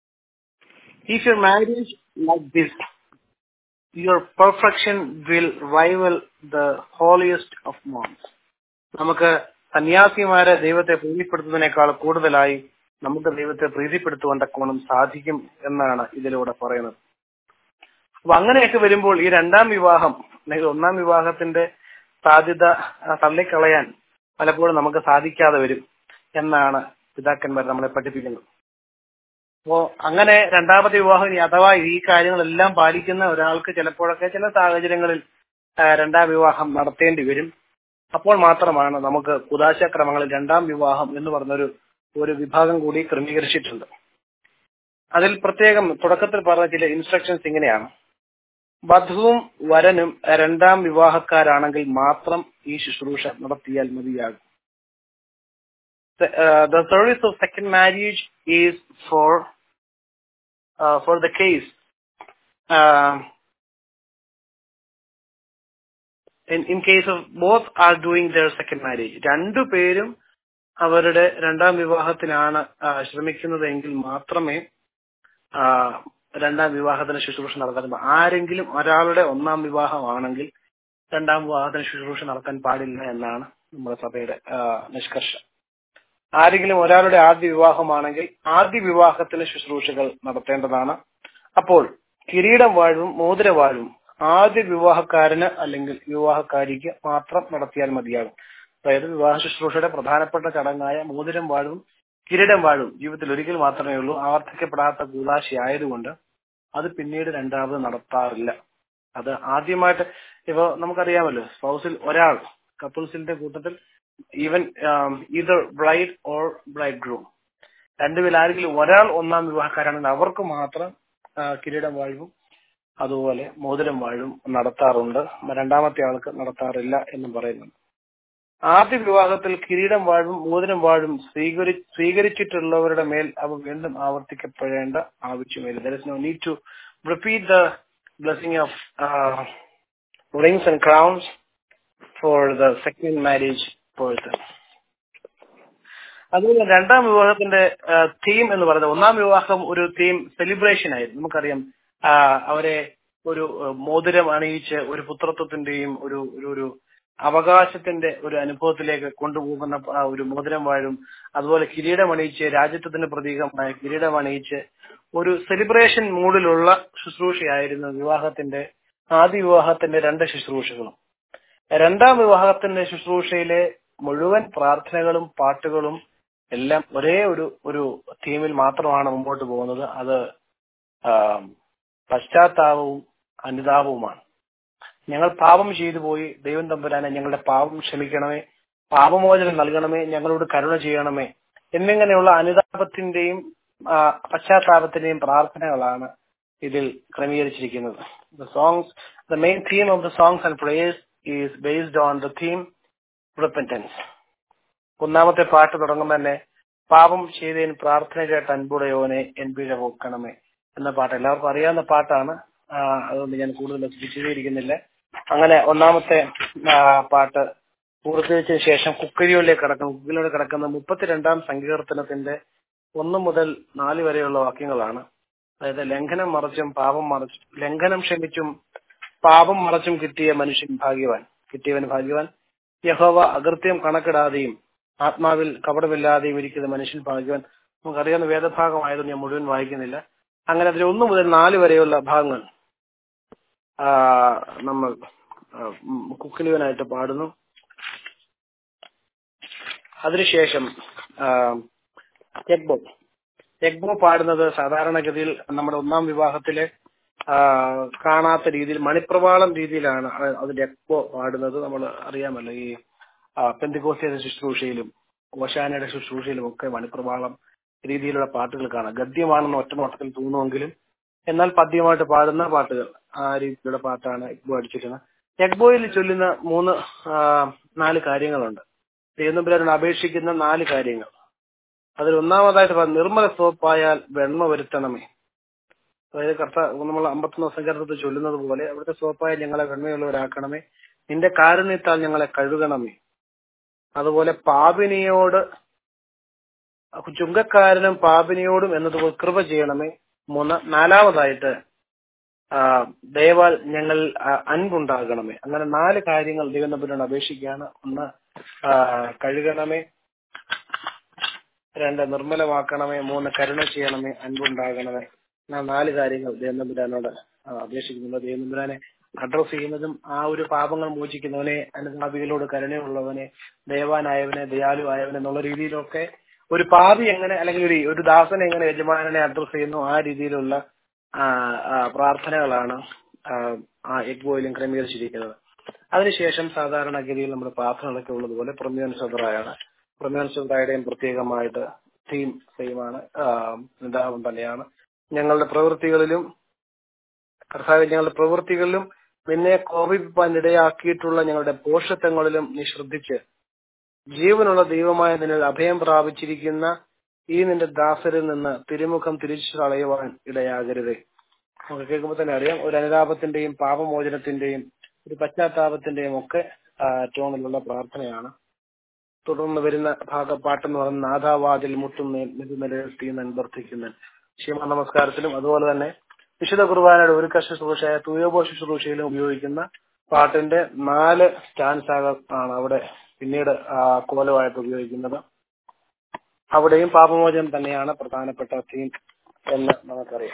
if your marriage like this your perfection will rival the holiest of monks നമുക്ക് സന്യാസിമാരെ ദൈവത്തെ പ്രീതിപ്പെടുത്തുന്നതിനേക്കാൾ കൂടുതലായി നമുക്ക് ദൈവത്തെ പ്രീതിപ്പെടുത്തുവാൻ തക്കോണം സാധിക്കും എന്നാണ് ഇതിലൂടെ പറയുന്നത് അപ്പൊ അങ്ങനെയൊക്കെ വരുമ്പോൾ ഈ രണ്ടാം വിവാഹം അല്ലെങ്കിൽ ഒന്നാം വിവാഹത്തിന്റെ സാധ്യത ആ, തള്ളിക്കളയാൻ പലപ്പോഴും നമുക്ക് സാധിക്കാതെ വരും എന്നാണ് പിതാക്കന്മാർ നമ്മളെ പഠിപ്പിക്കുന്നത് അപ്പോ അങ്ങനെ രണ്ടാമത്തെ വിവാഹം ഇനി അഥവാ ഈ കാര്യങ്ങളെല്ലാം പാലിക്കുന്ന ഒരാൾക്ക് ചിലപ്പോഴൊക്കെ ചില സാഹചര്യങ്ങളിൽ ആ, രണ്ടാം വിവാഹം നടത്തേണ്ടി വരും അപ്പോൾ മാത്രമാണ് നമുക്ക് കുദാശക്രമങ്ങളിൽ രണ്ടാം വിവാഹം എന്ന് പറഞ്ഞൊരു ഒരു വിഭാഗം കൂടി ക്രമീകരിച്ചിട്ടുണ്ട് അതിൽ പ്രത്യേകം തുടക്കത്തിൽ പറഞ്ഞ ചില ഇൻസ്ട്രക്ഷൻസ് ഇങ്ങനെയാണ് വധുവും വരനും രണ്ടാം വിവാഹക്കാരാണെങ്കിൽ മാത്രം ഈ ശുശ്രൂഷ നടത്തിയാൽ മതിയാകും the service of second marriage is for for the case in, in case of both are doing their second marriage രണ്ടുപേരും അവരുടെ രണ്ടാം വിവാഹത്തിനാണ് ആ, ശ്രമിക്കുന്നതെങ്കിൽ മാത്രമേ ആ, രണ്ടാം വിവാഹത്തിന് ശുശ്രൂഷ നടത്താൻ പാ- ആരെങ്കിലും ഒരാളുടെ ഒന്നാം വിവാഹമാണെങ്കിൽ രണ്ടാം വിവാഹത്തിന് ശുശ്രൂഷ നടത്താൻ പാടില്ല എന്നാണ് നമ്മുടെ സഭയുടെ ആ, നിഷ്കർഷം ആരെങ്കിലും ഒരാളുടെ ആദ്യ വിവാഹമാണെങ്കിൽ ആദ്യ വിവാഹത്തിന് ശുശ്രൂഷകൾ നടത്തേണ്ടതാണ് അപ്പോൾ കിരീടം വാഴും മോതിരവാഴും ആദ്യ വിവാഹക്കാരന് അല്ലെങ്കിൽ വിവാഹക്കാരിക്ക് മാത്രം നടത്തിയാൽ മതിയാകും അതായത് വിവാഹ ശുശ്രൂഷയുടെ പ്രധാനപ്പെട്ട ചടങ്ങായ മോതിരം വാഴും കിരീടം വാഴും ജീവിതത്തിൽ ഒരിക്കൽ മാത്രമേ ഉള്ളൂ ആവർത്തിക്കപ്പെടാത്ത കൂതാശി ആയതുകൊണ്ട് അത് പിന്നീട് രണ്ടാമത് നടത്താറില്ല അത് ആദ്യമായിട്ട് ഇപ്പൊ നമുക്കറിയാമല്ലോ സ്പൗസിൽ ഒരാൾ കപ്പിൾസിന്റെ കൂട്ടത്തിൽ even either bride or bridegroom രണ്ടുപേരിൽ ആരെങ്കിലും ഒരാൾ ഒന്നാം വിവാഹക്കാരാണെങ്കിൽ അവർക്ക് മാത്രം ആ, കിരീടം വാഴും അതുപോലെ മോതിരം വാഴും നടത്താറുണ്ട് രണ്ടാമത്തെ ആൾക്ക് നടത്താറില്ല എന്നും പറയുന്നുണ്ട് ആദ്യ വിവാഹത്തിൽ കിരീടം വാഴും മോതിരം വാഴും സ്വീകരി സ്വീകരിച്ചിട്ടുള്ളവരുടെ മേൽ അവ വീണ്ടും ആവർത്തിക്കപ്പെടേണ്ട ആവശ്യമില്ല there is no need to repeat the blessing of rings and crowns for the second marriage person അതുപോലെ രണ്ടാം വിവാഹത്തിന്റെ തീം എന്ന് പറയുന്നത് ഒന്നാം വിവാഹം ഒരു തീം സെലിബ്രേഷൻ ആയിരുന്നു നമുക്കറിയാം ആ, അവരെ ഒരു ആ, മോതിരം അണിയിച്ച് ഒരു പുത്രത്വത്തിന്റെയും ഒരു ഒരു ഒരു അവകാശത്തിന്റെ ഒരു അനുഭവത്തിലേക്ക് കൊണ്ടുപോകുന്ന ആ ഒരു മോതിരം വാഴും അതുപോലെ കിരീടം അണിയിച്ച് രാജ്യത്വത്തിന്റെ പ്രതീകമായ കിരീടം അണിയിച്ച് ഒരു സെലിബ്രേഷൻ മൂഡിലുള്ള ശുശ്രൂഷയായിരുന്നു വിവാഹത്തിന്റെ ആദ്യ വിവാഹത്തിന്റെ രണ്ട് ശുശ്രൂഷകളും രണ്ടാം വിവാഹത്തിന്റെ ശുശ്രൂഷയിലെ മുഴുവൻ പ്രാർത്ഥനകളും പാട്ടുകളും എല്ലാം ഒരേ ഒരു ഒരു തീമിൽ മാത്രമാണ് മുമ്പോട്ട് പോകുന്നത് അത് ആ, പശ്ചാത്താപവും അനുതാപവുമാണ് ഞങ്ങൾ പാപം ചെയ്തു പോയി ദൈവം തമ്പുരാനെ ഞങ്ങളുടെ പാപം ക്ഷമിക്കണമേ പാപമോചനം നൽകണമേ ഞങ്ങളോട് കരുണ ചെയ്യണമേ എന്നിങ്ങനെയുള്ള അനുതാപത്തിന്റെയും ആ, പശ്ചാത്താപത്തിന്റെയും പ്രാർത്ഥനകളാണ് ഇതിൽ ക്രമീകരിച്ചിരിക്കുന്നത് the songs the main theme of the songs and prayers is based on the theme repentance ഒന്നാമത്തെ പാട്ട് തുടങ്ങുമ്പോൾ തന്നെ പാപം ചെയ്തതിന് പ്രാർത്ഥന കേട്ട അൻപുടയോനെ എൻ പിഴ പോക്കണമേ എന്ന പാട്ട് എല്ലാവർക്കും അറിയാവുന്ന പാട്ടാണ് ആ, അതുകൊണ്ട് ഞാൻ കൂടുതൽ വിശദീകരിക്കുന്നില്ല അങ്ങനെ ഒന്നാമത്തെ ആ, പാട്ട് പൂർത്തീകരിച്ചതിന് ശേഷം കുക്കരിയോയിലേക്ക് കടക്കുന്നു കുക്കരിയോട് കിടക്കുന്ന മുപ്പത്തിരണ്ടാം സങ്കീർത്തനത്തിന്റെ ഒന്ന് മുതൽ നാല് വരെയുള്ള വാക്യങ്ങളാണ് അതായത് ലംഘനം മറച്ചും പാപം മറച്ചും ലംഘനം ക്ഷമിച്ചും പാപം മറച്ചും കിട്ടിയ മനുഷ്യൻ ഭാഗ്യവാൻ കിട്ടിയവൻ ഭാഗ്യവാൻ യഹോവ അകൃത്യം കണക്കിടാതെയും ആത്മാവിൽ കപടമില്ലാതെയും ഇരിക്കുന്ന മനുഷ്യൻ ഭാഗ്യവാൻ നമുക്കറിയാവുന്ന വേദഭാഗമായതുകൊണ്ട് ഞാൻ മുഴുവൻ വായിക്കുന്നില്ല അങ്ങനെ അതിൽ ഒന്ന് മുതൽ നാല് വരെയുള്ള ഭാഗങ്ങൾ ആ, നമ്മൾ ആ, ഉം, കുക്കിലിവനായിട്ട് പാടുന്നു അതിനുശേഷം ആ, എഗ്ബോ എഗ്ബോ പാടുന്നത് സാധാരണഗതിയിൽ നമ്മുടെ ഒന്നാം വിവാഹത്തിലെ ആ, കാണാത്ത രീതിയിൽ മണിപ്രവാളം രീതിയിലാണ് അ- അതിന്റെ എഗ്ബോ പാടുന്നത് നമ്മൾ അറിയാമല്ലോ ഈ പെന്തിക്കോസിയുടെ ശുശ്രൂഷയിലും ഓശാനയുടെ ശുശ്രൂഷയിലും ഒക്കെ മണിപ്രവാളം രീതിയിലുള്ള പാട്ടുകൾ കാണാം ഗദ്യമാണെന്ന് ഒറ്റ നോട്ടത്തിൽ തോന്നുമെങ്കിലും എന്നാൽ പദ്യമായിട്ട് പാടുന്ന പാട്ടുകൾ ആ രീതിയിലുള്ള പാട്ടാണ് എഗ്ബോ അടിച്ചിരുന്നത് എഗ്ബോയിൽ ചൊല്ലുന്ന മൂന്ന് ആ, നാല് കാര്യങ്ങളുണ്ട് ദൈവനമ്പുരാനോട് അപേക്ഷിക്കുന്ന നാല് കാര്യങ്ങൾ അതിൽ ഒന്നാമതായിട്ട് പറഞ്ഞ നിർമ്മല സോപ്പായാൽ വെണ്മ വരുത്തണമേ അതായത് കർത്ത നമ്മൾ അമ്പത്തൊന്ന് സങ്കീർത്തത്തിൽ ചൊല്ലുന്നത് പോലെ അവിടുത്തെ സോപ്പായ ഞങ്ങളെ വെണ്മയുള്ളവരാക്കണമേ നിന്റെ കാരുണ്യത്താൽ ഞങ്ങളെ കഴുകണമേ അതുപോലെ പാപിനിയോട് ചുങ്കക്കാരനും പാപിനിയോടും എന്നതുപോലെ കൃപ ചെയ്യണമേ മൂന്ന് നാലാമതായിട്ട് ആ, ദയവാൽ ഞങ്ങൾ ആ, അൻപുണ്ടാകണമേ അങ്ങനെ നാല് കാര്യങ്ങൾ ദൈവനമ്പുരാൻ അപേക്ഷിക്കുകയാണ് ഒന്ന് ആ, കഴുകണമേ രണ്ട് നിർമ്മലമാക്കണമേ മൂന്ന് കരുണ ചെയ്യണമേ അൻപുണ്ടാകണമേ അങ്ങനെ നാല് കാര്യങ്ങൾ ദൈവനമ്പുരാനോട് ആ, അപേക്ഷിക്കുന്നുണ്ട് ദൈവനമ്പുരാനെ അഡ്രസ് ചെയ്യുന്നതും ആ ഒരു പാപങ്ങൾ മോചിക്കുന്നവനെ അനുതാപികളോട് കരുണയുള്ളവനെ ദയവാനായവനെ ദയാലുവായവനെ എന്നുള്ള രീതിയിലൊക്കെ ഒരു പാപി എങ്ങനെ അല്ലെങ്കിൽ ഒരു ഒരു ദാസൻ എങ്ങനെ യജമാനനെ അഡ്രസ് ചെയ്യുന്നു ആ രീതിയിലുള്ള ആ, ആ, പ്രാർത്ഥനകളാണ് ആ, ആ എഗ്ബോയിലും ക്രമീകരിച്ചിരിക്കുന്നത് അതിനുശേഷം സാധാരണഗതിയിൽ നമ്മുടെ പ്രാർത്ഥനകളൊക്കെ ഉള്ളതുപോലെ പ്രമ്യോൻ സദറായാണ് പ്രമ്യോൻ സദറായുടെയും പ്രത്യേകമായിട്ട് തീം സെയിമാണ് നിതാപം തന്നെയാണ് ഞങ്ങളുടെ പ്രവൃത്തികളിലും കർത്താവ് ഞങ്ങളുടെ പ്രവൃത്തികളിലും നിന്നെ കോപിപ്പാൻ ഇടയാക്കിയിട്ടുള്ള ഞങ്ങളുടെ പോഷത്വങ്ങളിലും നീ ശ്രദ്ധിച്ച് ജീവനുള്ള ദൈവമായ നിന്നിൽ അഭയം പ്രാപിച്ചിരിക്കുന്ന ഈ നിന്റെ ദാസരിൽ നിന്ന് തിരുമുഖം തിരിച്ചു കളയുവാൻ ഇടയാകരുതേ നമുക്ക് കേൾക്കുമ്പോൾ തന്നെ അറിയാം ഒരു അനുതാപത്തിന്റെയും പാപമോചനത്തിന്റെയും ഒരു പശ്ചാത്താപത്തിന്റെയും ഒക്കെ ആ, ടോണിലുള്ള പ്രാർത്ഥനയാണ് തുടർന്ന് വരുന്ന ഭാഗപ്പാട്ടെന്ന് പറയുന്ന നാഥാവാതിൽ മുട്ടുന്നേൻ നിലനിർത്തി നൻവർത്തിക്കുന്നൻ ക്ഷീമ നമസ്കാരത്തിലും അതുപോലെ തന്നെ വിശുദ്ധ കുർബാനയുടെ ഒരു ശുശ്രൂഷയായ തുയോബോ ശുശ്രൂഷയിലും ഉപയോഗിക്കുന്ന പാട്ടിന്റെ നാല് സ്റ്റാൻസാകൾ ആണ് അവിടെ പിന്നീട് ആ, കോലമായിട്ട് ഉപയോഗിക്കുന്നത് അവിടെയും പാപമോചനം തന്നെയാണ് പ്രധാനപ്പെട്ട തീം എന്ന് നമുക്കറിയാം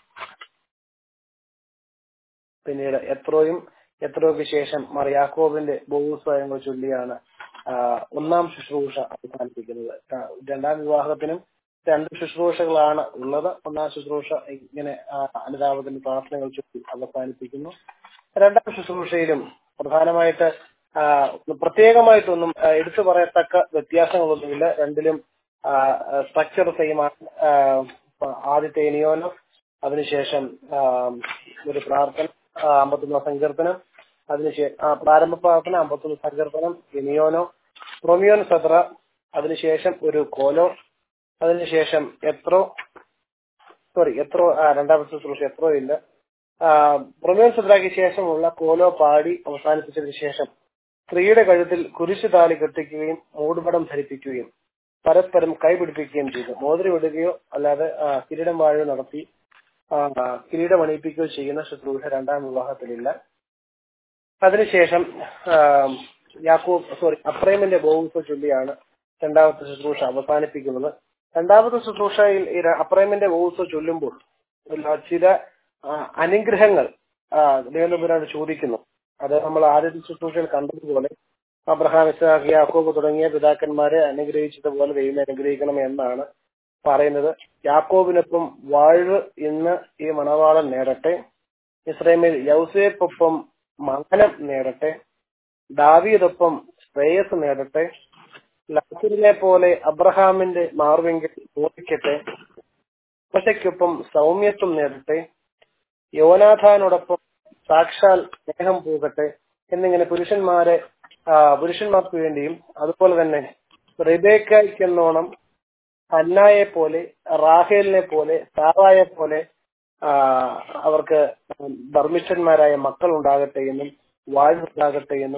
പിന്നീട് എത്രോയും എത്രോയ്ക്ക് ശേഷം മറിയാക്കോബിന്റെ ബഹുസ്വയങ്ങൾ ചൊല്ലിയാണ് ആ, ഒന്നാം ശുശ്രൂഷ അവസാനിപ്പിക്കുന്നത് ആ, രണ്ടാം വിവാഹത്തിനും രണ്ട് ശുശ്രൂഷകളാണ് ഉള്ളത് ഒന്നാം ശുശ്രൂഷ ഇങ്ങനെ ആ, അനുതാപത്തിന്റെ പ്രാർത്ഥനകൾ ചൊല്ലി അവസാനിപ്പിക്കുന്നു രണ്ടാം ശുശ്രൂഷയിലും പ്രധാനമായിട്ട് ആ, പ്രത്യേകമായിട്ടൊന്നും ആ, എടുത്തു പറയത്തക്ക വ്യത്യാസങ്ങളൊന്നുമില്ല രണ്ടിലും സ്ട്രക്ചർ സെയിമാണ് ആ, ആദ്യത്തെ ഇനിയോനോ അതിനുശേഷം ആ, ഒരു പ്രാർത്ഥന ആ, അമ്പത്തൊന്ന് സങ്കീർത്തനം അതിനുശേഷം പ്രാരംഭ പ്രാർത്ഥന അമ്പത്തൊന്ന് സങ്കീർത്തനം ഇനിയോനോ റൊമിയോൻ സദ്ര അതിനുശേഷം ഒരു കോലോ അതിനുശേഷം എത്രോ സോറി എത്രോ ആ, രണ്ടാമത്തെ ശുശ്രൂഷ എത്രോ ഇല്ല ആ, റൊമിയോൻ സദ്രയ്ക്ക് ശേഷമുള്ള കോലോ പാടി അവസാനിപ്പിച്ചതിന് ശേഷം സ്ത്രീയുടെ കഴുത്തിൽ കുരിശു താലി കെട്ടിക്കുകയും മൂടുപടം ധരിപ്പിക്കുകയും പരസ്പരം കൈപിടിപ്പിക്കുകയും ചെയ്തു മോതിരം ഇടുകയോ അല്ലാതെ ആ, കിരീടം വാഴുകയോ നടത്തി ആ, കിരീടം അണിയിപ്പിക്കുകയോ ചെയ്യുന്ന ശുശ്രൂഷ രണ്ടാം വിവാഹത്തിലില്ല അതിനുശേഷം ആ, യാക്കോബ് സോറി അപ്രേമിന്റെ ബോവുസ ചൊല്ലിയാണ് രണ്ടാമത്തെ ശുശ്രൂഷ അവസാനിപ്പിക്കുന്നത് രണ്ടാമത്തെ ശുശ്രൂഷയിൽ ഈ ര- അപ്രേമിന്റെ ബോവുസ ചൊല്ലുമ്പോൾ ഉള്ള ചില ആ, അനുഗ്രഹങ്ങൾ ദേവനപുരാണ് ചോദിക്കുന്നു അത് നമ്മൾ ആദ്യത്തെ ശുശ്രൂഷയിൽ കണ്ടതുപോലെ അബ്രഹാം ഇസ്ഹാഖ് യാക്കോബ് തുടങ്ങിയ പിതാക്കന്മാരെ അനുഗ്രഹിച്ചതുപോലെ ദൈവം അനുഗ്രഹിക്കണം എന്നാണ് പറയുന്നത് യാക്കോബിനൊപ്പം വാഴ്വ് ഇന്ന് ഈ മണവാളൻ നേടട്ടെ ഇസ്രയേമിൽ യൗസേപ്പൊപ്പം മകനം നേടട്ടെ ദാവീദൊപ്പം ശ്രേയസ് നേടട്ടെ ലാസറിനെ പോലെ അബ്രഹാമിന്റെ മാർവിങ്കിൽ മോദിക്കട്ടെ മോശയ്ക്കൊപ്പം സൗമ്യത്വം നേടട്ടെ യോനാഥാനോടൊപ്പം സാക്ഷാൽ സ്നേഹം പോകട്ടെ എന്നിങ്ങനെ പുരുഷന്മാരെ ആ, പുരുഷന്മാർക്ക് വേണ്ടിയും അതുപോലെ തന്നെ റിബേക്കയ്ക്കെന്നോണം ഹന്നായെ പോലെ റാഹേലിനെ പോലെ സാറായെ പോലെ ആ, അവർക്ക് ധർമ്മിഷ്ഠന്മാരായ മക്കൾ ഉണ്ടാകട്ടെ എന്നും വാഴുണ്ടാകട്ടെ എന്നും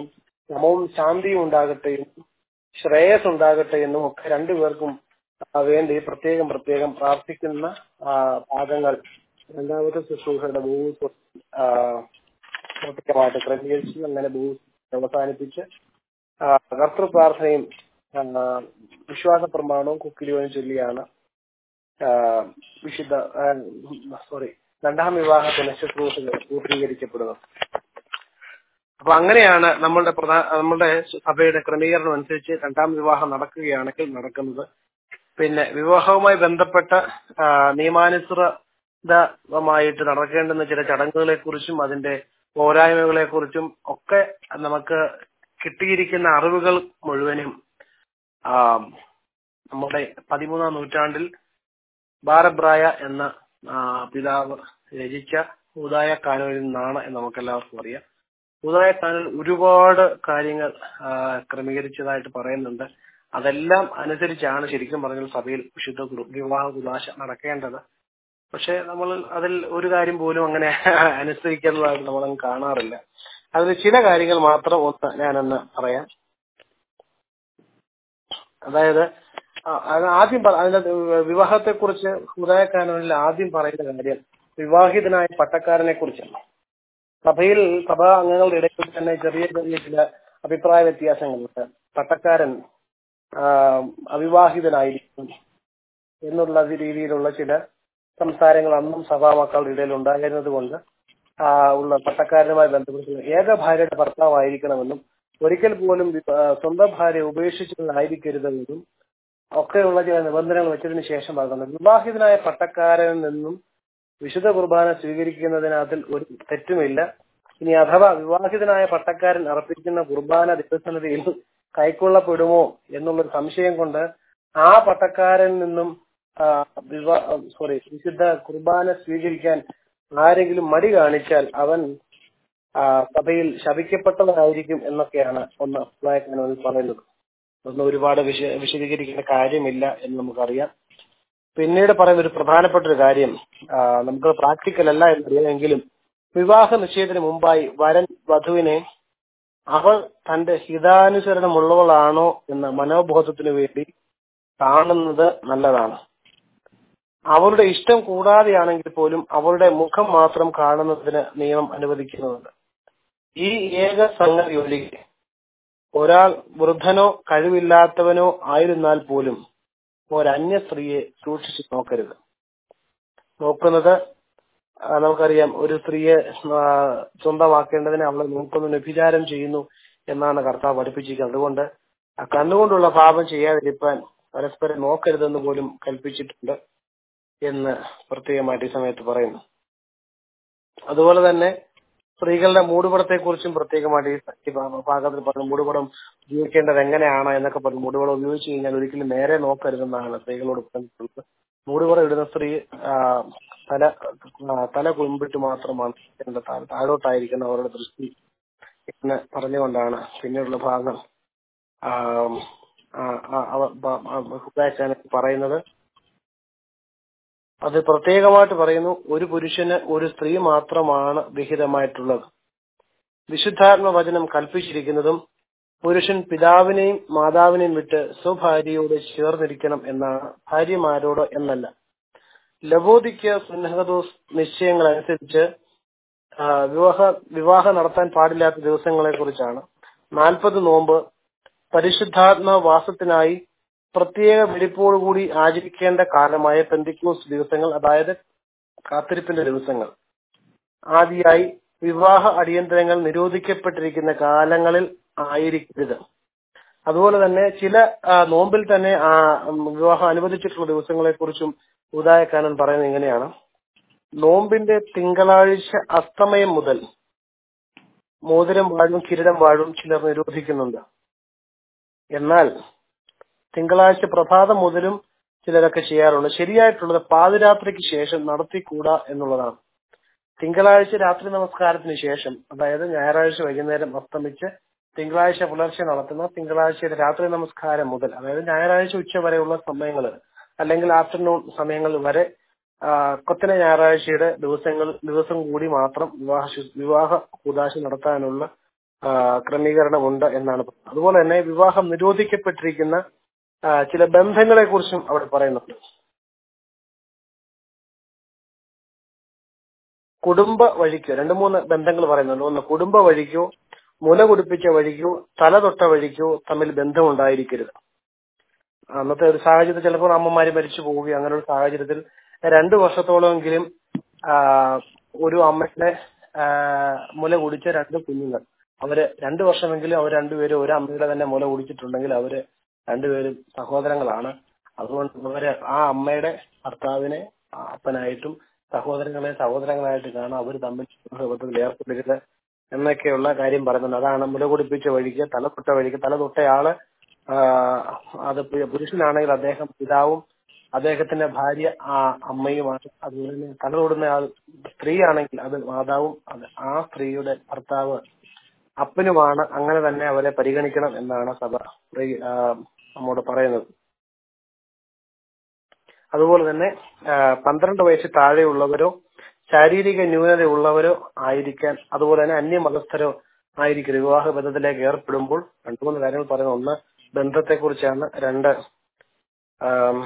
സമവും ശാന്തിയും ഉണ്ടാകട്ടെ എന്നും ശ്രേയസ് ഉണ്ടാകട്ടെ എന്നും ഒക്കെ രണ്ടുപേർക്കും ആ, വേണ്ടി പ്രത്യേകം പ്രത്യേകം പ്രാർത്ഥിക്കുന്ന ആ, ഭാഗങ്ങൾ രണ്ടാമത്തെ ശുശ്രൂഷയുടെ ഭൂസ് പ്രത്യേകമായിട്ട് ക്രമീകരിച്ച് അങ്ങനെ ഭൂസ് അവസാനിപ്പിച്ച് ആ, കർത്തൃ പ്രാർത്ഥനയും ആ, വിശ്വാസ പ്രമാണവും കുക്കിലിയോയും ചൊല്ലിയാണ് ആ, വിശുദ്ധ സോറി രണ്ടാം വിവാഹത്തിന് ശുശ്രൂഷകൾ പൂർത്തീകരിക്കപ്പെടുന്നത് അപ്പൊ അങ്ങനെയാണ് നമ്മളുടെ പ്രധാന നമ്മളുടെ സഭയുടെ ക്രമീകരണം അനുസരിച്ച് രണ്ടാം വിവാഹം നടക്കുകയാണെങ്കിൽ നടക്കുന്നത് പിന്നെ വിവാഹവുമായി ബന്ധപ്പെട്ട ആ, നിയമാനുസൃതമായിട്ട് നടക്കേണ്ടുന്ന ചില ചടങ്ങുകളെ കുറിച്ചും അതിന്റെ പോരായ്മകളെ കുറിച്ചും ഒക്കെ നമുക്ക് കിട്ടിയിരിക്കുന്ന അറിവുകൾ മുഴുവനും ആ, നമ്മുടെ പതിമൂന്നാം നൂറ്റാണ്ടിൽ ബാരബ്രായ എന്ന ആ, പിതാവ് രചിച്ച ഉദായ കാനോനിൽ നിന്നാണ് എന്ന് നമുക്കെല്ലാവർക്കും അറിയാം ഉദായ കാനോൻ ഒരുപാട് കാര്യങ്ങൾ ആ, ക്രമീകരിച്ചതായിട്ട് പറയുന്നുണ്ട് അതെല്ലാം അനുസരിച്ചാണ് ശരിക്കും പറഞ്ഞാൽ സഭയിൽ വിശുദ്ധ ഗുരു- വിവാഹ കുദാശ നടക്കേണ്ടത് പക്ഷെ നമ്മൾ അതിൽ ഒരു കാര്യം പോലും അങ്ങനെ അനുസരിക്കുന്നതായിട്ട് നമ്മളങ്ങ് കാണാറില്ല അതിൽ ചില കാര്യങ്ങൾ മാത്രം ഒന്ന് ഞാനൊന്ന് പറയാം അതായത് ആ, അത് ആദ്യം പറ- അതിന്റെ വിവാഹത്തെ കുറിച്ച് ഉദായ കാനോനിൽ ആദ്യം പറയുന്ന കാര്യം വിവാഹിതനായ പട്ടക്കാരനെ കുറിച്ചാണ് സഭയിൽ സഭാ അംഗങ്ങളുടെ ഇടയിൽ തന്നെ ചെറിയ ചെറിയ ചില അഭിപ്രായ വ്യത്യാസങ്ങളുണ്ട് പട്ടക്കാരൻ ആ, അവിവാഹിതനായിരിക്കും എന്നുള്ള രീതിയിലുള്ള ചില സംസാരങ്ങൾ അന്നും സഭാ മക്കളുടെ ഇടയിൽ ഉണ്ടായിരുന്നത് കൊണ്ട് ആ, ഉള്ള പട്ടക്കാരനുമായി ബന്ധപ്പെട്ട് ഏക ഭാര്യയുടെ ഭർത്താവായിരിക്കണമെന്നും ഒരിക്കൽ പോലും വി- ആ, സ്വന്തം ഭാര്യ ഉപേക്ഷിച്ചതായിരിക്കരുതെന്നും ഒക്കെയുള്ള ചില നിബന്ധനകൾ വെച്ചതിന് ശേഷം പറയുന്നത് വിവാഹിതനായ പട്ടക്കാരനിൽ നിന്നും വിശുദ്ധ കുർബാന സ്വീകരിക്കുന്നതിന് അതിൽ ഒരു തെറ്റുമില്ല ഇനി അഥവാ വിവാഹിതനായ പട്ടക്കാരൻ അർപ്പിക്കുന്ന കുർബാന ദിവസനതയിൽ കൈക്കൊള്ളപ്പെടുമോ എന്നുള്ളൊരു സംശയം കൊണ്ട് ആ പട്ടക്കാരനിൽ നിന്നും ആ, വിവാ സോറി വിശുദ്ധ കുർബാന സ്വീകരിക്കാൻ ആരെങ്കിലും മടി കാണിച്ചാൽ അവൻ ആ, സഭയിൽ ശപിക്കപ്പെട്ടവനായിരിക്കും എന്നൊക്കെയാണ് ഒന്ന് അഭിപ്രായക്കാനോട് പറയുന്നത് ഒന്നും ഒരുപാട് വിശ വിശദീകരിക്കേണ്ട കാര്യമില്ല എന്ന് നമുക്കറിയാം പിന്നീട് പറയുന്ന ഒരു പ്രധാനപ്പെട്ട ഒരു കാര്യം ആ, നമുക്ക് പ്രാക്ടിക്കൽ അല്ല എന്നറിയാമെങ്കിലും വിവാഹ നിശ്ചയത്തിന് മുമ്പായി വരൻ വധുവിനെ അവൾ തന്റെ ഹിതാനുസരണമുള്ളവളാണോ എന്ന മനോബോധത്തിനു വേണ്ടി കാണുന്നത് നല്ലതാണ് അവളുടെ ഇഷ്ടം കൂടാതെയാണെങ്കിൽ പോലും അവളുടെ മുഖം മാത്രം കാണുന്നതിന് നിയമം അനുവദിക്കുന്നുണ്ട് ഈ ഏക സംഗതി ഒഴികെ ഒരാൾ വൃദ്ധനോ കഴിവില്ലാത്തവനോ ആയിരുന്നാൽ പോലും ഒരന്യ സ്ത്രീയെ സൂക്ഷിച്ചു നോക്കരുത് നോക്കുന്നത് ആ, നമുക്കറിയാം ഒരു സ്ത്രീയെ ആ, സ്വന്തമാക്കേണ്ടതിന് അവളെ നോക്കുന്നു വ്യഭിചാരം ചെയ്യുന്നു എന്നാണ് കർത്താവ് പഠിപ്പിച്ചിരിക്കുന്നത് അതുകൊണ്ട് ആ കണ്ണുകൊണ്ടുള്ള പാപം ചെയ്യാതിരിക്കാൻ പരസ്പരം നോക്കരുതെന്ന് പോലും കൽപ്പിച്ചിട്ടുണ്ട് എന്ന് പ്രത്യേകമായിട്ട് ഈ സമയത്ത് പറയുന്നു അതുപോലെ തന്നെ സ്ത്രീകളുടെ മൂടുപടത്തെ കുറിച്ചും പ്രത്യേകമായിട്ട് ഈ ഈ ഭാ- ഭാഗത്തിൽ പറഞ്ഞു മൂടുപടം ഉപയോഗിക്കേണ്ടത് എങ്ങനെയാണ് എന്നൊക്കെ പറഞ്ഞു മൂടുപടം ഉപയോഗിച്ച് കഴിഞ്ഞാൽ ഒരിക്കലും നേരെ നോക്കരുതെന്നാണ് സ്ത്രീകളോട് പറഞ്ഞിട്ടുള്ളത് മൂടുപടം ഇടുന്ന സ്ത്രീ ആ, തല ആ, തല കുമ്പിട്ട് മാത്രമാണ് ഇരിക്കേണ്ടത്. താ- താഴോട്ടായിരിക്കണം അവരുടെ ദൃഷ്ടി എന്ന് പറഞ്ഞുകൊണ്ടാണ് പിന്നീടുള്ള ഭാഗം ആ, ആ, ആ, അവ- ബ- ആ, ഹുദാച്ചാൻ പറയുന്നത് അത് പ്രത്യേകമായിട്ട് പറയുന്നു ഒരു പുരുഷന് ഒരു സ്ത്രീ മാത്രമാണ് വിഹിതമായിട്ടുള്ളത് വിശുദ്ധാത്മ വചനം കൽപ്പിച്ചിരിക്കുന്നതും പുരുഷൻ പിതാവിനെയും മാതാവിനെയും വിട്ട് സ്വഭാര്യയോട് ചേർന്നിരിക്കണം എന്നാണ് ഭാര്യമാരോട് എന്നല്ല ലബോദിക്ക് സുന്നഹദോസ് നിശ്ചയങ്ങൾ അനുസരിച്ച് ആ, വിവാഹ വിവാഹം നടത്താൻ പാടില്ലാത്ത ദിവസങ്ങളെ കുറിച്ചാണ് നാൽപ്പത് നോമ്പ് പരിശുദ്ധാത്മ വാസത്തിനായി പ്രത്യേക വെടിപ്പോടുകൂടി ആചരിക്കേണ്ട കാലമായ പെന്തിക്കൂസ് ദിവസങ്ങൾ അതായത് കാത്തിരിപ്പിന്റെ ദിവസങ്ങൾ ആദ്യമായി വിവാഹ അടിയന്തരങ്ങൾ നിരോധിക്കപ്പെട്ടിരിക്കുന്ന കാലങ്ങളിൽ ആയിരിക്കരുത് അതുപോലെ തന്നെ ചില ആ, നോമ്പിൽ തന്നെ ആ, ഉം, വിവാഹം അനുവദിച്ചിട്ടുള്ള ദിവസങ്ങളെ കുറിച്ചും ഉദായക്കാനൻ പറയുന്നത് ഇങ്ങനെയാണ് നോമ്പിന്റെ തിങ്കളാഴ്ച അസ്തമയം മുതൽ മോതിരം വാഴും കിരീടം വാഴും ചിലർ നിരോധിക്കുന്നുണ്ട് എന്നാൽ തിങ്കളാഴ്ച പ്രഭാതം മുതലും ചിലരൊക്കെ ചെയ്യാറുണ്ട് ശരിയായിട്ടുള്ളത് പാതിരാത്രിക്ക് ശേഷം നടത്തിക്കൂടാ എന്നുള്ളതാണ് തിങ്കളാഴ്ച രാത്രി നമസ്കാരത്തിന് ശേഷം അതായത് ഞായറാഴ്ച വൈകുന്നേരം അസ്തമിച്ച് തിങ്കളാഴ്ച പുലർച്ചെ നടത്തുന്ന തിങ്കളാഴ്ചയുടെ രാത്രി നമസ്കാരം മുതൽ അതായത് ഞായറാഴ്ച ഉച്ച വരെയുള്ള സമയങ്ങൾ അല്ലെങ്കിൽ ആഫ്റ്റർനൂൺ സമയങ്ങൾ വരെ ആ, കൊത്തന ഞായറാഴ്ചയുടെ ദിവസങ്ങൾ ദിവസം കൂടി മാത്രം വിവാഹ ശു- വിവാഹ കൂതാശ നടത്താനുള്ള ആ, ക്രമീകരണമുണ്ട് എന്നാണ് പറയുന്നത്. അതുപോലെ തന്നെ വിവാഹം നിരോധിക്കപ്പെട്ടിരിക്കുന്ന ആ, ചില ബന്ധങ്ങളെ കുറിച്ചും അവിടെ പറയുന്നുണ്ട് കുടുംബ വഴിക്കോ രണ്ട് മൂന്ന് ബന്ധങ്ങൾ പറയുന്നുണ്ട് ഒന്ന് കുടുംബ വഴിക്കോ മുല കുടിപ്പിച്ച വഴിക്കോ തല തൊട്ട വഴിക്കോ തമ്മിൽ ബന്ധമുണ്ടായിരിക്കരുത് അന്നത്തെ ഒരു സാഹചര്യത്തിൽ ചിലപ്പോൾ അമ്മമാര് മരിച്ചു പോവുകയും അങ്ങനെ ഒരു സാഹചര്യത്തിൽ രണ്ടു വർഷത്തോളമെങ്കിലും ആ, ഒരു അമ്മയുടെ ആ, മുല കുടിച്ച രണ്ട് കുഞ്ഞുങ്ങൾ അവര് രണ്ടു വർഷമെങ്കിലും അവർ രണ്ടുപേരും ഒരു അമ്മയുടെ തന്നെ മുല കുടിച്ചിട്ടുണ്ടെങ്കിൽ അവര് രണ്ടുപേരും സഹോദരങ്ങളാണ് അതുകൊണ്ട് അവര് ആ അമ്മയുടെ ഭർത്താവിനെ ആ അപ്പനായിട്ടും സഹോദരങ്ങളെ സഹോദരങ്ങളായിട്ട് കാണാം അവർ തമ്മിൽ ബന്ധത്തിൽ ഏർപ്പെടരുത് എന്നൊക്കെയുള്ള കാര്യം പറയുന്നുണ്ട് അതാണ് മുല കുടിപ്പിച്ച വഴിക്ക് തല തൊട്ട വഴിക്ക് തല തൊട്ടയാള് ആ, അത് പു- പുരുഷനാണെങ്കിൽ അദ്ദേഹം പിതാവും അദ്ദേഹത്തിന്റെ ഭാര്യ ആ അമ്മയുമാണ് അതുപോലെ തന്നെ തല തൊടുന്ന ആൾ സ്ത്രീ ആണെങ്കിൽ അത് മാതാവും അത് ആ സ്ത്രീയുടെ ഭർത്താവ് അപ്പനുമാണ് അങ്ങനെ തന്നെ അവരെ പരിഗണിക്കണം എന്നാണ് സഭ പ്രി- ആ, നമ്മോട് പറയുന്നത് അതുപോലെ തന്നെ ആ, പന്ത്രണ്ട് വയസ്സിൽ താഴെയുള്ളവരോ ശാരീരിക ന്യൂനതയുള്ളവരോ ആയിരിക്കാൻ അതുപോലെ തന്നെ അന്യമതസ്ഥരോ ആയിരിക്കരുത് വിവാഹ ബന്ധത്തിലേക്ക് ഏർപ്പെടുമ്പോൾ രണ്ടു മൂന്ന് കാര്യങ്ങൾ പറയുന്നത് ഒന്ന് ബന്ധത്തെക്കുറിച്ചാണ് രണ്ട് ആം,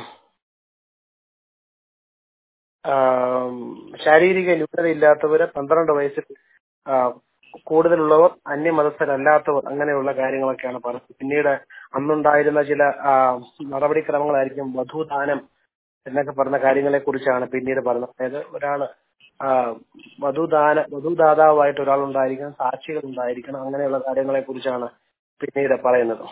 ആം, ശാരീരിക ന്യൂനതയില്ലാത്തവര് പന്ത്രണ്ട് വയസ്സിൽ ആ, കൂടുതലുള്ളവർ അന്യമതസ്ഥരല്ലാത്തവർ അങ്ങനെയുള്ള കാര്യങ്ങളൊക്കെയാണ് പറയുന്നത് പിന്നീട് അന്നുണ്ടായിരുന്ന ചില ആ, നടപടിക്രമങ്ങളായിരിക്കും വധുദാനം എന്നൊക്കെ പറഞ്ഞ കാര്യങ്ങളെ കുറിച്ചാണ് പിന്നീട് പറയുന്നത് അതായത് ഒരാള് ആ, വധുദാന വധുദാതാവായിട്ട് ഒരാൾ ഉണ്ടായിരിക്കണം സാക്ഷികൾ ഉണ്ടായിരിക്കണം അങ്ങനെയുള്ള കാര്യങ്ങളെ കുറിച്ചാണ് പിന്നീട് പറയുന്നത്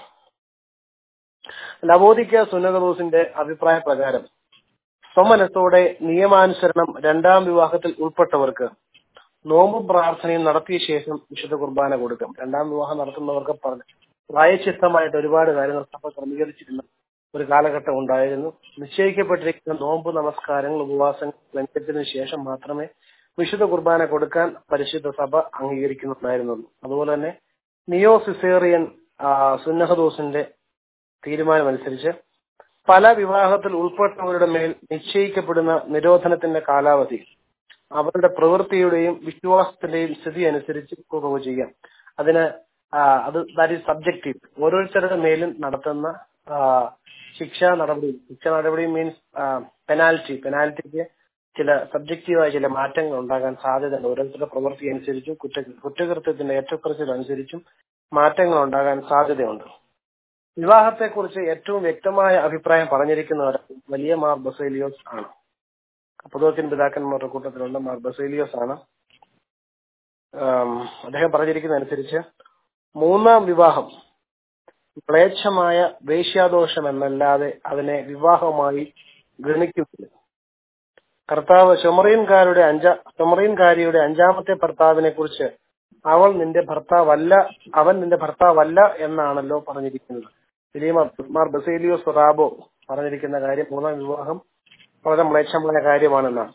ലവോദിക്ക സുന്നതദോസിന്റെ അഭിപ്രായ പ്രകാരം സ്വമനസ്സോടെ നിയമാനുസരണം രണ്ടാം വിവാഹത്തിൽ ഉൾപ്പെട്ടവർക്ക് നോമ്പും പ്രാർത്ഥനയും നടത്തിയ ശേഷം വിശുദ്ധ കുർബാന കൊടുക്കും രണ്ടാം വിവാഹം നടത്തുന്നവർക്ക് പറഞ്ഞ പ്രായച്ചിത്തമായിട്ട് ഒരുപാട് കാര്യങ്ങൾ സഭ ക്രമീകരിച്ചിരുന്ന ഒരു കാലഘട്ടം ഉണ്ടായിരുന്നു നിശ്ചയിക്കപ്പെട്ടിരിക്കുന്ന നോമ്പ് നമസ്കാരങ്ങൾ ഉപവാസങ്ങൾ ലംഘനത്തിന് ശേഷം മാത്രമേ വിശുദ്ധ കുർബാന കൊടുക്കാൻ പരിശുദ്ധ സഭ അംഗീകരിക്കുന്നുണ്ടായിരുന്നുള്ളൂ അതുപോലെ തന്നെ നിയോ സിസേറിയൻ സുന്നഹദോസിന്റെ തീരുമാനമനുസരിച്ച് പല വിവാഹത്തിൽ ഉൾപ്പെട്ടവരുടെ മേൽ നിശ്ചയിക്കപ്പെടുന്ന നിരോധനത്തിന്റെ കാലാവധി അവരുടെ പ്രവൃത്തിയുടെയും വിശ്വാസത്തിന്റെയും സ്ഥിതി അനുസരിച്ച് കുറവ് ചെയ്യാം അതിന് ആ, അത് ദാറ്റ് ഈസ് സബ്ജക്റ്റീവ് ഓരോരുത്തരുടെ മേലും നടത്തുന്ന ആ, ശിക്ഷാ നടപടി ശിക്ഷാ നടപടി മീൻസ് പെനാൽറ്റി പെനാൽറ്റിക്ക് ചില സബ്ജക്റ്റീവായ ചില മാറ്റങ്ങൾ ഉണ്ടാകാൻ സാധ്യതയുണ്ട് ഓരോരുത്തരുടെ പ്രവൃത്തി അനുസരിച്ചും കുറ്റ കുറ്റകൃത്യത്തിന്റെ ഏറ്റക്കുറച്ചിലനുസരിച്ചും മാറ്റങ്ങൾ ഉണ്ടാകാൻ സാധ്യതയുണ്ട് വിവാഹത്തെക്കുറിച്ച് ഏറ്റവും വ്യക്തമായ അഭിപ്രായം പറഞ്ഞിരിക്കുന്നവർ വലിയ മാർ ബസേലിയോസ് ആണ് കപ്പതോക്കിൻ പിതാക്കന്മാരുടെ കൂട്ടത്തിലുള്ള മാർ ബസേലിയോസ് ആണ് ആം, അദ്ദേഹം പറഞ്ഞിരിക്കുന്ന അനുസരിച്ച് മൂന്നാം വിവാഹം മ്ലേച്ഛമായ വേശ്യാദോഷം എന്നല്ലാതെ അതിനെ വിവാഹമായി ഗണിക്കുന്നില്ല കർത്താവ് ചുമറീൻകാരുടെ അഞ്ചാ ചുമറീൻകാരിയുടെ അഞ്ചാമത്തെ ഭർത്താവിനെ കുറിച്ച് അവൾ നിന്റെ ഭർത്താവല്ല അവൻ നിന്റെ ഭർത്താവല്ല എന്നാണല്ലോ പറഞ്ഞിരിക്കുന്നത് വലിയ മാർ ബസേലിയോസ് റാബോ പറഞ്ഞിരിക്കുന്ന കാര്യം മൂന്നാം വിവാഹം വളരെ മ്ലേച്ഛമായ കാര്യമാണെന്നാണ്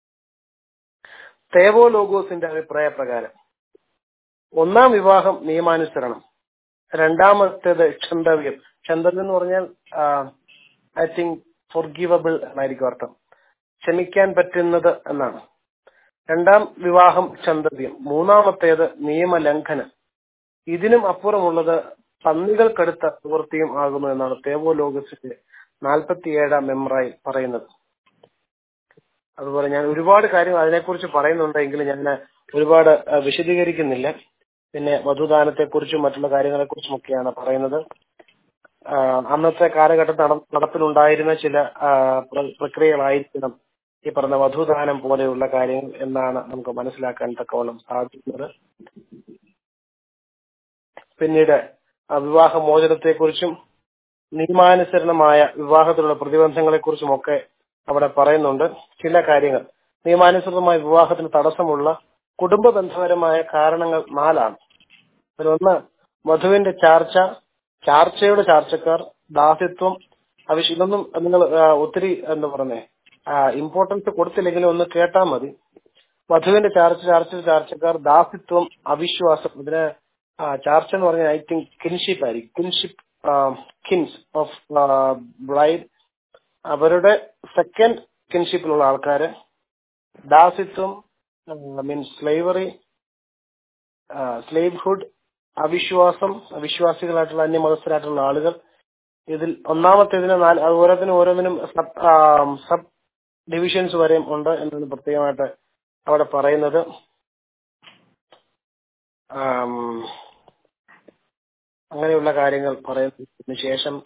തേവോ ലോഗോസിന്റെ അഭിപ്രായ പ്രകാരം ഒന്നാം വിവാഹം നിയമാനുസരണം രണ്ടാമത്തേത് ക്ഷന്തവ്യം ക്ഷന്തവ്യം എന്ന് പറഞ്ഞാൽ ഐ തിങ്ക് ഫോർഗീവബിൾ എന്നായിരിക്കും അർത്ഥം ക്ഷമിക്കാൻ പറ്റുന്നത് എന്നാണ് രണ്ടാം വിവാഹം ക്ഷന്തവ്യം മൂന്നാമത്തേത് നിയമലംഘനം ഇതിനും അപ്പുറമുള്ളത് പന്നികൾക്കടുത്ത പ്രവൃത്തിയും ആകുന്നു എന്നാണ് തേവോ ലോകസിന്റെ നാൽപ്പത്തിയേഴാം മെമ്മറായി പറയുന്നത് അതുപോലെ ഞാൻ ഒരുപാട് കാര്യങ്ങൾ അതിനെക്കുറിച്ച് പറയുന്നുണ്ടെങ്കിലും ഞാൻ ഒരുപാട് ആ, വിശദീകരിക്കുന്നില്ല പിന്നെ വധുദാനത്തെക്കുറിച്ചും മറ്റുള്ള കാര്യങ്ങളെക്കുറിച്ചും ഒക്കെയാണ് പറയുന്നത് ആ, അന്നത്തെ കാലഘട്ടത്തിൽ നട- നടപ്പിലുണ്ടായിരുന്ന ചില ആ, പ്ര- പ്രക്രിയകളായിരിക്കണം ഈ പറഞ്ഞ വധുദാനം പോലെയുള്ള കാര്യങ്ങൾ എന്നാണ് നമുക്ക് മനസ്സിലാക്കാൻ തക്കവണ്ണം സാധിക്കുന്നത് പിന്നീട് ആ, വിവാഹമോചനത്തെക്കുറിച്ചും നിയമാനുസരണമായ വിവാഹത്തിലുള്ള പ്രതിബന്ധങ്ങളെക്കുറിച്ചും ഒക്കെ അവിടെ പറയുന്നുണ്ട് ചില കാര്യങ്ങൾ നിയമാനുസൃതമായ വിവാഹത്തിന് തടസ്സമുള്ള കുടുംബ ബന്ധപരമായ കാരണങ്ങൾ നാലാണ് അതിലൊന്ന് വധുവിന്റെ ചാർച്ച ചാർച്ചയുടെ ചാർച്ചക്കാർ ദാസ്യത്വം ആവശ്യം ഇതൊന്നും നിങ്ങൾ ആ, ഒത്തിരി എന്താ പറയുന്നേ ഇമ്പോർട്ടൻസ് കൊടുത്തില്ലെങ്കിലും ഒന്ന് കേട്ടാൽ മതി വധുവിന്റെ ചാർച്ച ചാർച്ച ചാർച്ചക്കാർ ദാസ്യത്വം അവിശ്വാസം ഇതിന് ആ, ചാർച്ച എന്ന് പറഞ്ഞാൽ ഐ തിങ്ക് കിൻഷിപ്പ് ആയിരിക്കും കിൻഷിപ്പ് കിൻസ് ഓഫ് ബ്രൈഡ് അവരുടെ സെക്കൻഡ് കിൻഷിപ്പിലുള്ള ആൾക്കാര് ദാസിത്വം മീൻസ് സ്ലേവറി സ്ലേവ്ഹുഡ് അവിശ്വാസം അവിശ്വാസികളായിട്ടുള്ള അന്യമതസ്ഥരായിട്ടുള്ള ആളുകൾ ഇതിൽ ഒന്നാമത്തേതിന് നാല് അത് ഓരോന്നിനും ഓരോന്നിനും സബ് സബ് ഡിവിഷൻസ് വരെയും ഉണ്ട് എന്നാണ് പ്രത്യേകമായിട്ട് അവിടെ പറയുന്നത് ആം, അങ്ങനെയുള്ള കാര്യങ്ങൾ പറയുന്നതിന് ശേഷം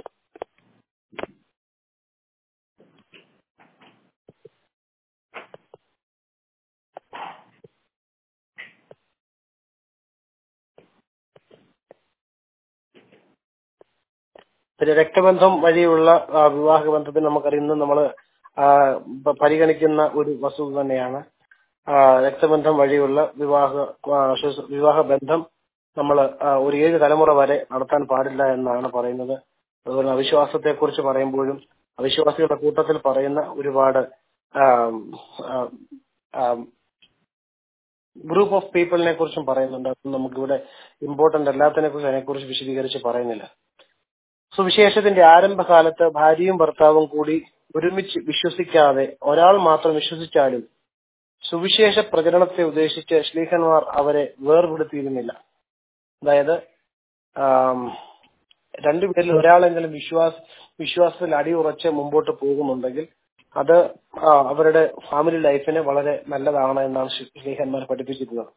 പിന്നെ രക്തബന്ധം വഴിയുള്ള ആ, വിവാഹ ബന്ധത്തിന് നമുക്കറിയാം ഇന്ന് നമ്മൾ പരിഗണിക്കുന്ന ഒരു വസ്തുത തന്നെയാണ് ആ, രക്തബന്ധം വഴിയുള്ള വിവാഹ ആ, ശുശ്രൂ- വിവാഹ ബന്ധം നമ്മൾ ഒരു ഏഴ് തലമുറ വരെ നടത്താൻ പാടില്ല എന്നാണ് പറയുന്നത് അതുപോലെ അവിശ്വാസത്തെ കുറിച്ച് പറയുമ്പോഴും അവിശ്വാസികളുടെ കൂട്ടത്തിൽ പറയുന്ന ഒരുപാട് ഗ്രൂപ്പ് ഓഫ് പീപ്പിളിനെ കുറിച്ചും പറയുന്നുണ്ട് അത് നമുക്കിവിടെ ഇമ്പോർട്ടന്റ് അല്ലാത്തതിനെ കുറിച്ച് അതിനെക്കുറിച്ച് വിശദീകരിച്ച് പറയുന്നില്ല സുവിശേഷത്തിന്റെ ആരംഭകാലത്ത് ഭാര്യയും ഭർത്താവും കൂടി ഒരുമിച്ച് വിശ്വസിക്കാതെ ഒരാൾ മാത്രം വിശ്വസിച്ചാലും സുവിശേഷ പ്രചരണത്തെ ഉദ്ദേശിച്ച് ശ്ലീഹന്മാർ അവരെ വേർപെടുത്തിയിരുന്നില്ല അതായത് ആം, രണ്ടുപേരിൽ ഒരാളെങ്കിലും വിശ്വാസ വിശ്വാസത്തിൽ അടിയുറച്ച് മുമ്പോട്ട് പോകുന്നുണ്ടെങ്കിൽ അത് ആ, അവരുടെ ഫാമിലി ലൈഫിന് വളരെ നല്ലതാണ് എന്നാണ് ശ്ലീഹന്മാർ പഠിപ്പിച്ചിരുന്നത്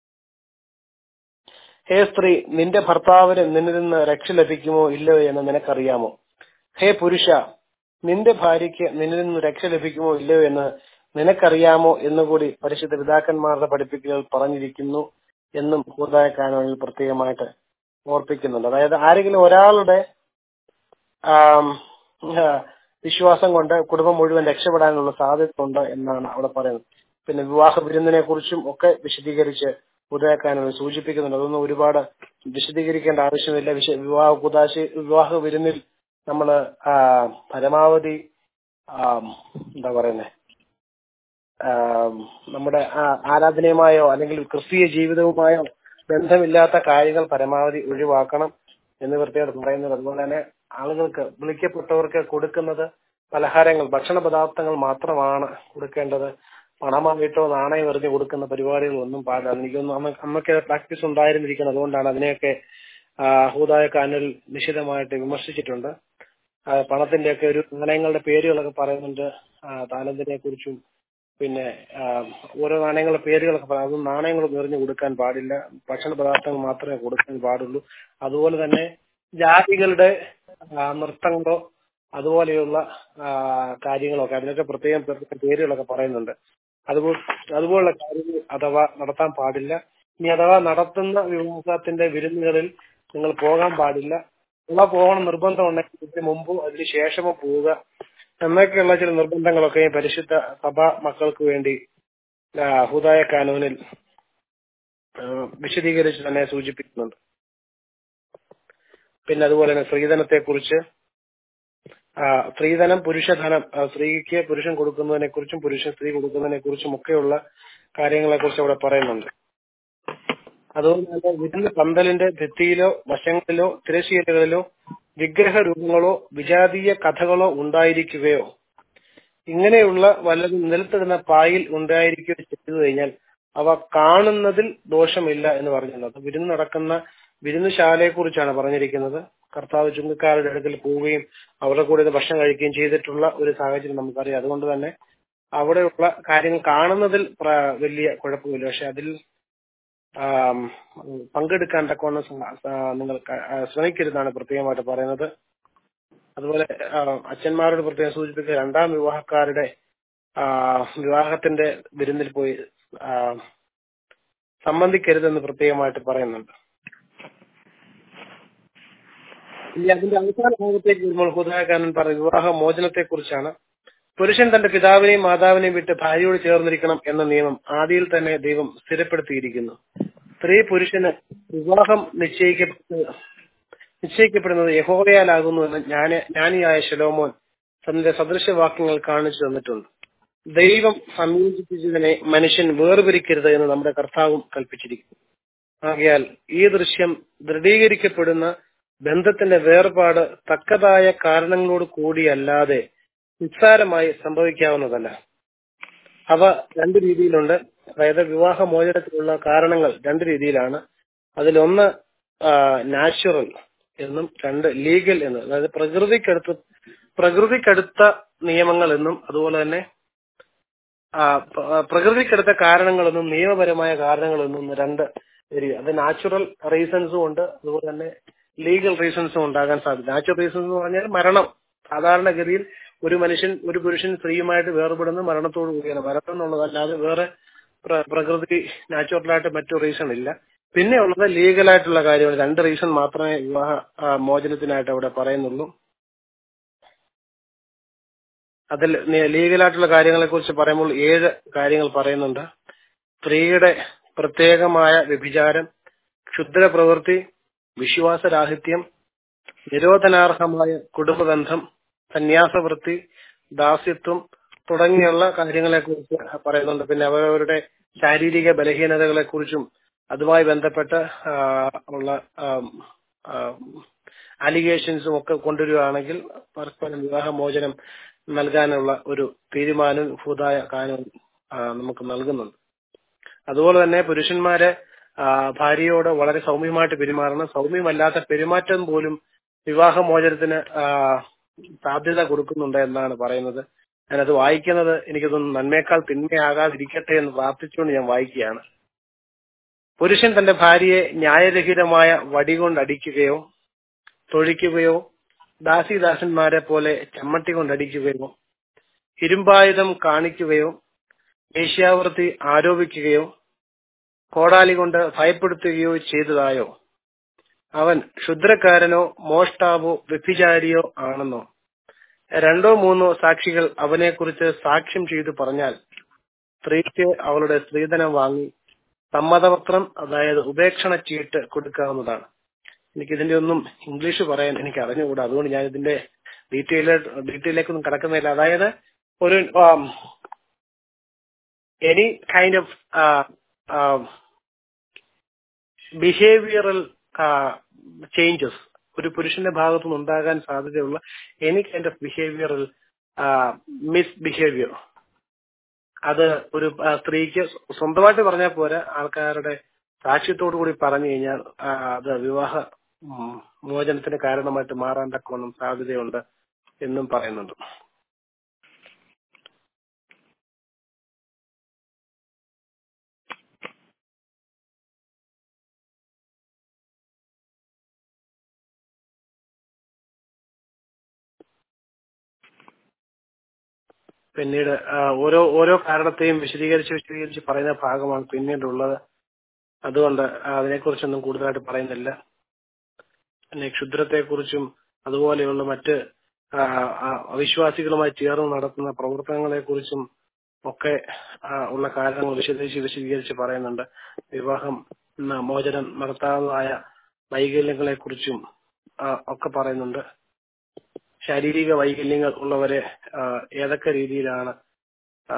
ഹേ സ്ത്രീ നിന്റെ ഭർത്താവിന് നിന്നിൽ നിന്ന് രക്ഷ ലഭിക്കുമോ ഇല്ലയോ എന്ന് നിനക്കറിയാമോ ഹേ പുരുഷ നിന്റെ ഭാര്യയ്ക്ക് നിന്നിൽ നിന്ന് രക്ഷ ലഭിക്കുമോ ഇല്ലയോ എന്ന് നിനക്കറിയാമോ എന്നുകൂടി പരിശുദ്ധ പിതാക്കന്മാരുടെ പഠിപ്പിക്കലുകൾ പറഞ്ഞിരിക്കുന്നു എന്നും ഹൂദായ കാനോനിൽ പ്രത്യേകമായിട്ട് ഓർപ്പിക്കുന്നുണ്ട് അതായത് ആരെങ്കിലും ഒരാളുടെ ആം, ആ, വിശ്വാസം കൊണ്ട് കുടുംബം മുഴുവൻ രക്ഷപ്പെടാനുള്ള സാധ്യത ഉണ്ട് എന്നാണ് അവിടെ പറയുന്നത് പിന്നെ വിവാഹ വിരുന്നിനെ കുറിച്ചും ഒക്കെ വിശദീകരിച്ച് ഉദയക്കാനോട് സൂചിപ്പിക്കുന്നുണ്ട് അതൊന്നും ഒരുപാട് വിശദീകരിക്കേണ്ട ആവശ്യമില്ല വിശ വിവാഹ കുദാശി വിവാഹ വിരുന്നിൽ നമ്മൾ പരമാവധി ആം, എന്താ പറയുന്നത് നമ്മുടെ ആ- ആരാധനയുമായോ അല്ലെങ്കിൽ ക്രിസ്തീയ ജീവിതവുമായോ ബന്ധമില്ലാത്ത കാര്യങ്ങൾ പരമാവധി ഒഴിവാക്കണം എന്ന് പ്രത്യേകം പറയുന്നത് അതുപോലെ തന്നെ ആളുകൾക്ക് വിളിക്കപ്പെട്ടവർക്ക് കൊടുക്കുന്നത് പലഹാരങ്ങൾ ഭക്ഷണ പദാർത്ഥങ്ങൾ മാത്രമാണ് കൊടുക്കേണ്ടത് പണമായിട്ടോ നാണയം എറിഞ്ഞു കൊടുക്കുന്ന പരിപാടികളൊന്നും പാടില്ല എനിക്കൊന്നും അന്ന് അന്നൊക്കെ പ്രാക്ടീസ് ഉണ്ടായിരുന്നിരിക്കണം അതുകൊണ്ടാണ് അതിനെയൊക്കെ ഹൂദായ കാനൽ നിശിതമായിട്ട് വിമർശിച്ചിട്ടുണ്ട് ആ, പണത്തിന്റെയൊക്കെ ഒരു നാണയങ്ങളുടെ പേരുകളൊക്കെ പറയുന്നുണ്ട് ആ, താലന്തിനെ കുറിച്ചും പിന്നെ ആ, ഓരോ നാണയങ്ങളുടെ പേരുകളൊക്കെ പറയാം അതും നാണയങ്ങളൊന്നും എറിഞ്ഞു കൊടുക്കാൻ പാടില്ല ഭക്ഷണ പദാർത്ഥങ്ങൾ മാത്രമേ കൊടുക്കാൻ പാടുള്ളൂ അതുപോലെ തന്നെ ജാതികളുടെ ആ, നൃത്തങ്ങളോ അതുപോലെയുള്ള ആ, കാര്യങ്ങളൊക്കെ അതിനൊക്കെ പ്രത്യേകം പ്രത്യേക പേരുകളൊക്കെ പറയുന്നുണ്ട് അതുപോലെ അതുപോലുള്ള കാര്യങ്ങൾ അഥവാ നടത്താൻ പാടില്ല ഇനി അഥവാ നടത്തുന്ന വിവാഹത്തിന്റെ വിരുന്നുകളിൽ നിങ്ങൾ പോകാൻ പാടില്ല ഉള്ള പോകണം നിർബന്ധം ഉണ്ടെങ്കിൽ ഇതിന് മുമ്പോ അതിന് ശേഷമോ പോവുക എന്നൊക്കെയുള്ള ചില നിർബന്ധങ്ങളൊക്കെ ഈ പരിശുദ്ധ സഭ മക്കൾക്ക് വേണ്ടി ആ, ഹുദായ കാനൂനിൽ ആ, വിശദീകരിച്ച് തന്നെ സൂചിപ്പിക്കുന്നുണ്ട് പിന്നെ അതുപോലെ തന്നെ സ്ത്രീധനത്തെ കുറിച്ച് സ്ത്രീധനം പുരുഷധനം ആ, സ്ത്രീക്ക് പുരുഷൻ കൊടുക്കുന്നതിനെ കുറിച്ചും പുരുഷൻ സ്ത്രീ കൊടുക്കുന്നതിനെ കുറിച്ചും ഒക്കെയുള്ള കാര്യങ്ങളെ കുറിച്ച് അവിടെ പറയുന്നുണ്ട് അതുകൊണ്ട് തന്നെ വിരുന്ന് പന്തലിന്റെ ഭിത്തിയിലോ വശങ്ങളിലോ തിരശീലകളിലോ വിഗ്രഹ രൂപങ്ങളോ വിജാതീയ കഥകളോ ഉണ്ടായിരിക്കുകയോ ഇങ്ങനെയുള്ള വല്ലതും നിലത്തിടുന്ന പായിൽ ഉണ്ടായിരിക്കുകയോ ചെയ്തു കഴിഞ്ഞാൽ അവ കാണുന്നതിൽ ദോഷമില്ല എന്ന് പറഞ്ഞിരുന്നത് വിരുന്ന് നടക്കുന്ന വിരുന്നുശാലയെ കുറിച്ചാണ് പറഞ്ഞിരിക്കുന്നത് കർത്താവ് ചുങ്കക്കാരുടെ അടുക്കൽ പോവുകയും അവരുടെ കൂടെ ഇത് ഭക്ഷണം കഴിക്കുകയും ചെയ്തിട്ടുള്ള ഒരു സാഹചര്യം നമുക്കറിയാം അതുകൊണ്ട് തന്നെ അവിടെയുള്ള കാര്യങ്ങൾ കാണുന്നതിൽ പ്ര- വലിയ കുഴപ്പമില്ല പക്ഷെ അതിൽ ആം, പങ്കെടുക്കാൻ തക്കവണ്ണം സ- സ- നിങ്ങൾ ക- ആ, ശ്രമിക്കരുതാണ് പ്രത്യേകമായിട്ട് പറയുന്നത് അതുപോലെ ആ, അച്ഛന്മാരോട് പ്രത്യേകം സൂചിപ്പിക്കുക രണ്ടാം വിവാഹക്കാരുടെ ആ, വിവാഹത്തിന്റെ വിരുന്നിൽ പോയി ആ, സംബന്ധിക്കരുതെന്ന് പ്രത്യേകമായിട്ട് പറയുന്നുണ്ട് ഇനി അതിന്റെ അവസാന ഭാഗത്തേക്ക് വരുമ്പോൾ ഹുദാകാരൻ പറഞ്ഞ വിവാഹ മോചനത്തെ കുറിച്ചാണ് പുരുഷൻ തന്റെ പിതാവിനെയും മാതാവിനെയും വിട്ട് ഭാര്യയോട് ചേർന്നിരിക്കണം എന്ന നിയമം ആദിയിൽ തന്നെ ദൈവം സ്ഥിരപ്പെടുത്തിയിരിക്കുന്നു സ്ത്രീ പുരുഷന് വിവാഹം നിശ്ചയിക്കപ്പെട്ട നിശ്ചയിക്കപ്പെടുന്നത് യഹോവയാലാകുന്നു എന്ന് ജ്ഞാന ജ്ഞാനിയായ ശലോമോൻ തന്റെ സദൃശവാക്യങ്ങൾ കാണിച്ചു തന്നിട്ടുണ്ട് ദൈവം സംയോജിപ്പിച്ചതിനെ മനുഷ്യൻ വേർപിരിക്കരുത് എന്ന് നമ്മുടെ കർത്താവും കൽപ്പിച്ചിരിക്കുന്നു ആകയാൽ ഈ ദൃശ്യം ദൃഢീകരിക്കപ്പെടുന്ന ബന്ധത്തിന്റെ വേർപാട് തക്കതായ കാരണങ്ങളോട് കൂടിയല്ലാതെ നിസ്സാരമായി സംഭവിക്കാവുന്നതല്ല അവ രണ്ട് രീതിയിലുണ്ട് അതായത് വിവാഹ മോചനത്തിനുള്ള കാരണങ്ങൾ രണ്ട് രീതിയിലാണ് അതിലൊന്ന് നാച്ചുറൽ എന്നും രണ്ട് ലീഗൽ എന്നും അതായത് പ്രകൃതിക്കടുത്ത് പ്രകൃതിക്കടുത്ത നിയമങ്ങൾ എന്നും അതുപോലെ തന്നെ ആ, പ്ര- പ്രകൃതിക്കടുത്ത കാരണങ്ങളെന്നും നിയമപരമായ കാരണങ്ങളെന്നും രണ്ട് ഏരിയ അത് നാച്ചുറൽ റീസൺസും ഉണ്ട് അതുപോലെ തന്നെ ലീഗൽ റീസൺസും ഉണ്ടാകാൻ സാധ്യത നാച്ചുറൽ റീസൺസ് എന്ന് പറഞ്ഞാൽ മരണം സാധാരണഗതിയിൽ ഒരു മനുഷ്യൻ ഒരു പുരുഷൻ സ്ത്രീയുമായിട്ട് വേർപെടുന്ന മരണത്തോടു കൂടിയാണ് മരണം എന്നുള്ളതല്ലാതെ വേറെ പ്ര- പ്രകൃതി നാച്ചുറലായിട്ട് മറ്റു റീസൺ ഇല്ല പിന്നെ ഉള്ളത് ലീഗലായിട്ടുള്ള കാര്യങ്ങൾ രണ്ട് റീസൺ മാത്രമേ വിവാഹ ആ, മോചനത്തിനായിട്ട് അവിടെ പറയുന്നുള്ളൂ അതിൽ ലീഗലായിട്ടുള്ള കാര്യങ്ങളെ കുറിച്ച് പറയുമ്പോൾ ഏഴ് കാര്യങ്ങൾ പറയുന്നുണ്ട് സ്ത്രീയുടെ പ്രത്യേകമായ വ്യഭിചാരം ക്ഷുദ്ര പ്രവൃത്തി വിശ്വാസരാഹിത്യം നിരോധനാർഹമായ കുടുംബബന്ധം സന്യാസവൃത്തി ദാസ്യത്വം തുടങ്ങിയുള്ള കാര്യങ്ങളെ കുറിച്ച് പറയുന്നുണ്ട് പിന്നെ അവരവരുടെ ശാരീരിക ബലഹീനതകളെ കുറിച്ചും അതുമായി ബന്ധപ്പെട്ട് ആ, ഉള്ള അലിഗേഷൻസും ഒക്കെ കൊണ്ടുവരികയാണെങ്കിൽ പരസ്പരം വിവാഹമോചനം നൽകാനുള്ള ഒരു തീരുമാനം ഭൂതായ കാനൂൻ ആ, നമുക്ക് നൽകുന്നുണ്ട് അതുപോലെ തന്നെ പുരുഷന്മാരെ ആ, ഭാര്യയോട് വളരെ സൗമ്യമായിട്ട് പെരുമാറണം സൗമ്യമല്ലാത്ത പെരുമാറ്റം പോലും വിവാഹമോചനത്തിന് ആ, സാധ്യത കൊടുക്കുന്നുണ്ട് എന്നാണ് പറയുന്നത് ഞാനത് വായിക്കുന്നത് എനിക്ക് തോന്നുന്നു നന്മയേക്കാൾ തിന്മയാകാതിരിക്കട്ടെ എന്ന് പ്രാർത്ഥിച്ചുകൊണ്ട് ഞാൻ വായിക്കുകയാണ് പുരുഷൻ തന്റെ ഭാര്യയെ ന്യായരഹിതമായ വടികൊണ്ട് അടിക്കുകയോ തൊഴിക്കുകയോ ദാസിദാസന്മാരെ പോലെ ചമ്മട്ടി കൊണ്ടടിക്കുകയോ ഇരുമ്പായുധം കാണിക്കുകയോ വേശ്യാവൃത്തി ആരോപിക്കുകയോ കോടാലി കൊണ്ട് ഭയപ്പെടുത്തുകയോ ചെയ്തതായോ അവൻ ക്ഷുദ്രക്കാരനോ മോഷ്ടാവോ വ്യഭിചാരിയോ ആണെന്നോ രണ്ടോ മൂന്നോ സാക്ഷികൾ അവനെക്കുറിച്ച് സാക്ഷ്യം ചെയ്തു പറഞ്ഞാൽ സ്ത്രീക്ക് അവളുടെ സ്ത്രീധനം വാങ്ങി സമ്മതപത്രം അതായത് ഉപേക്ഷണ ചീട്ട് കൊടുക്കാവുന്നതാണ് എനിക്ക് ഇതിന്റെ ഒന്നും ഇംഗ്ലീഷ് പറയാൻ എനിക്ക് അറിഞ്ഞുകൂടാ അതുകൊണ്ട് ഞാൻ ഇതിന്റെ ഡീറ്റെയിൽ ഡീറ്റെയിലേക്കൊന്നും കടക്കുന്നില്ല അതായത് ഒരു any kind of behavioural changes ഒരു പുരുഷന്റെ ഭാഗത്തു നിന്ന് ഉണ്ടാകാൻ സാധ്യതയുള്ള any kind of behavioural misbehaviour അത് ഒരു ആ, സ്ത്രീക്ക് സ്വന്തമായിട്ട് പറഞ്ഞാൽ പോരാ ആൾക്കാരുടെ സാക്ഷ്യത്തോടു കൂടി പറഞ്ഞു കഴിഞ്ഞാൽ ആ, അത് വിവാഹ ഉം, മോചനത്തിന് കാരണമായിട്ട് മാറാൻ തക്കവണ്ണം സാധ്യതയുണ്ട് എന്നും പറയുന്നുണ്ട് പിന്നീട് ആ, ഓരോ ഓരോ കാരണത്തെയും വിശദീകരിച്ച് വിശദീകരിച്ച് പറയുന്ന ഭാഗമാണ് പിന്നീടുള്ളത് അതുകൊണ്ട് അതിനെക്കുറിച്ചൊന്നും കൂടുതലായിട്ട് പറയുന്നില്ല പിന്നെ ക്ഷുദ്രത്തെക്കുറിച്ചും അതുപോലെയുള്ള മറ്റ് ആ, ആ, അവിശ്വാസികളുമായി ചേർന്ന് നടത്തുന്ന പ്രവർത്തനങ്ങളെക്കുറിച്ചും ഒക്കെ ആ, ഉള്ള കാരണങ്ങൾ വിശദീകരിച്ച് വിശദീകരിച്ച് പറയുന്നുണ്ട് വിവാഹം ഉം, മോചനം നടത്താവുന്നതായ വൈകല്യങ്ങളെക്കുറിച്ചും ആ, ഒക്കെ പറയുന്നുണ്ട് ശാരീരിക വൈകല്യങ്ങൾ ഉള്ളവരെ ആ, ഏതൊക്കെ രീതിയിലാണ് ആ,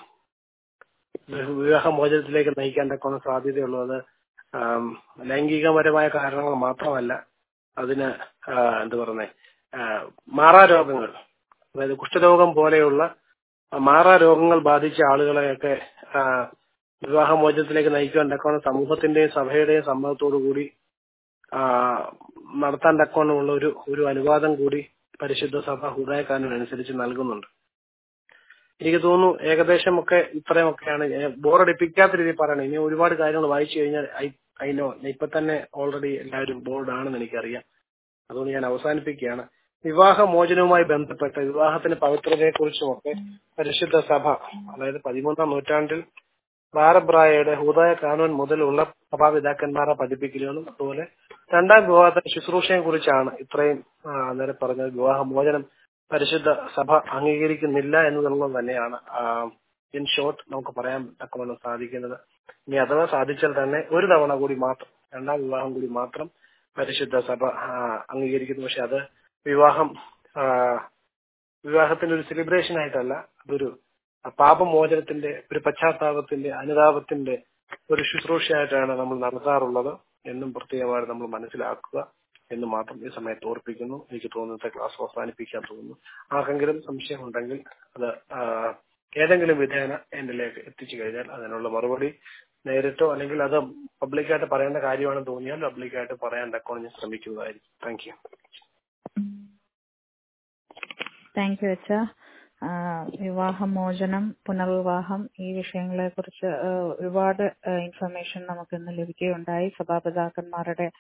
വിവാഹമോചനത്തിലേക്ക് നയിക്കാൻ തക്കവണ്ണം സാധ്യതയുള്ളത് ആം, ലൈംഗികപരമായ കാരണങ്ങൾ മാത്രമല്ല അതിന് ആ, എന്ത് പറയുന്നേ ആ, മാറാരോഗങ്ങൾ അതായത് കുഷ്ഠരോഗം പോലെയുള്ള മാറാ രോഗങ്ങൾ ബാധിച്ച ആളുകളെയൊക്കെ ആ, വിവാഹമോചനത്തിലേക്ക് നയിക്കാൻ തക്കവണ്ണം സമൂഹത്തിന്റെയും സഭയുടെയും സമ്മതത്തോടു കൂടി ആ, നടത്താൻ തക്കവണ്ണമുള്ള ഒരു ഒരു അനുവാദം കൂടി പരിശുദ്ധ സഭ ഹുദായ അനുസരിച്ച് നൽകുന്നുണ്ട് എനിക്ക് തോന്നുന്നു ഏകദേശം ഒക്കെ ഇത്രയുമൊക്കെയാണ് ബോറടിപ്പിക്കാത്ത രീതിയിൽ പറയണം ഇനി ഒരുപാട് കാര്യങ്ങൾ വായിച്ചു കഴിഞ്ഞാൽ ഐ നോ ഇപ്പൊ തന്നെ ഓൾറെഡി എല്ലാവരും ബോർഡാണെന്ന് എനിക്കറിയാം അതുകൊണ്ട് ഞാൻ അവസാനിപ്പിക്കുകയാണ് വിവാഹ മോചനവുമായി ബന്ധപ്പെട്ട വിവാഹത്തിന്റെ പവിത്രതയെക്കുറിച്ചും ഒക്കെ പരിശുദ്ധ സഭ അതായത് പതിമൂന്നാം നൂറ്റാണ്ടിൽ ബാറബ്രായയുടെ ഹൂദായ കാനൂൻ മുതലുള്ള സഭാപിതാക്കന്മാരെ പഠിപ്പിക്കലുകളും അതുപോലെ രണ്ടാം വിവാഹത്തിന്റെ ശുശ്രൂഷയെ കുറിച്ചാണ് ഇത്രയും ആ, നേരെ പറഞ്ഞത് വിവാഹ മോചനം പരിശുദ്ധ സഭ അംഗീകരിക്കുന്നില്ല എന്നുള്ളത് തന്നെയാണ് ഇൻ ഷോർട്ട് നമുക്ക് പറയാൻ തക്കവണ്ണം സാധിക്കുന്നത് ഇനി അഥവാ സാധിച്ചാൽ തന്നെ ഒരു തവണ കൂടി മാത്രം രണ്ടാം വിവാഹം കൂടി മാത്രം പരിശുദ്ധ സഭ ആ, അംഗീകരിക്കുന്നു പക്ഷെ അത് വിവാഹം ആ, വിവാഹത്തിന്റെ ഒരു സെലിബ്രേഷൻ ആയിട്ടല്ല അതൊരു പാപമോചനത്തിന്റെ ഒരു പശ്ചാത്താപത്തിന്റെ അനുതാപത്തിന്റെ ഒരു ശുശ്രൂഷയായിട്ടാണ് നമ്മൾ നടത്താറുള്ളത് എന്നും പ്രത്യേകമായിട്ട് നമ്മൾ മനസ്സിലാക്കുക എന്ന് മാത്രം ഈ സമയത്ത് ഓർപ്പിക്കുന്നു എനിക്ക് തോന്നുന്നത് ക്ലാസ് അവസാനിപ്പിക്കാൻ തോന്നുന്നു ആർക്കെങ്കിലും സംശയമുണ്ടെങ്കിൽ അത് ആ, ഏതെങ്കിലും വിധേന എന്നിലേക്ക് എത്തിച്ചു കഴിഞ്ഞാൽ അതിനുള്ള മറുപടി നേരിട്ടോ അല്ലെങ്കിൽ അത് പബ്ലിക്കായിട്ട് പറയേണ്ട കാര്യമാണെന്ന് തോന്നിയാൽ പബ്ലിക്കായിട്ട് പറയാൻ തക്കോളം ഞാൻ ശ്രമിക്കുന്നതായിരിക്കും താങ്ക് യു
താങ്ക് യു അച്ഛ വിവാഹമോചനം പുനർവിവാഹം ഈ വിഷയങ്ങളെ കുറിച്ച് ഒരുപാട് ഇൻഫർമേഷൻ നമുക്ക് ഇന്ന് ലഭിക്കുകയുണ്ടായി സഭാപിതാക്കന്മാരുടെ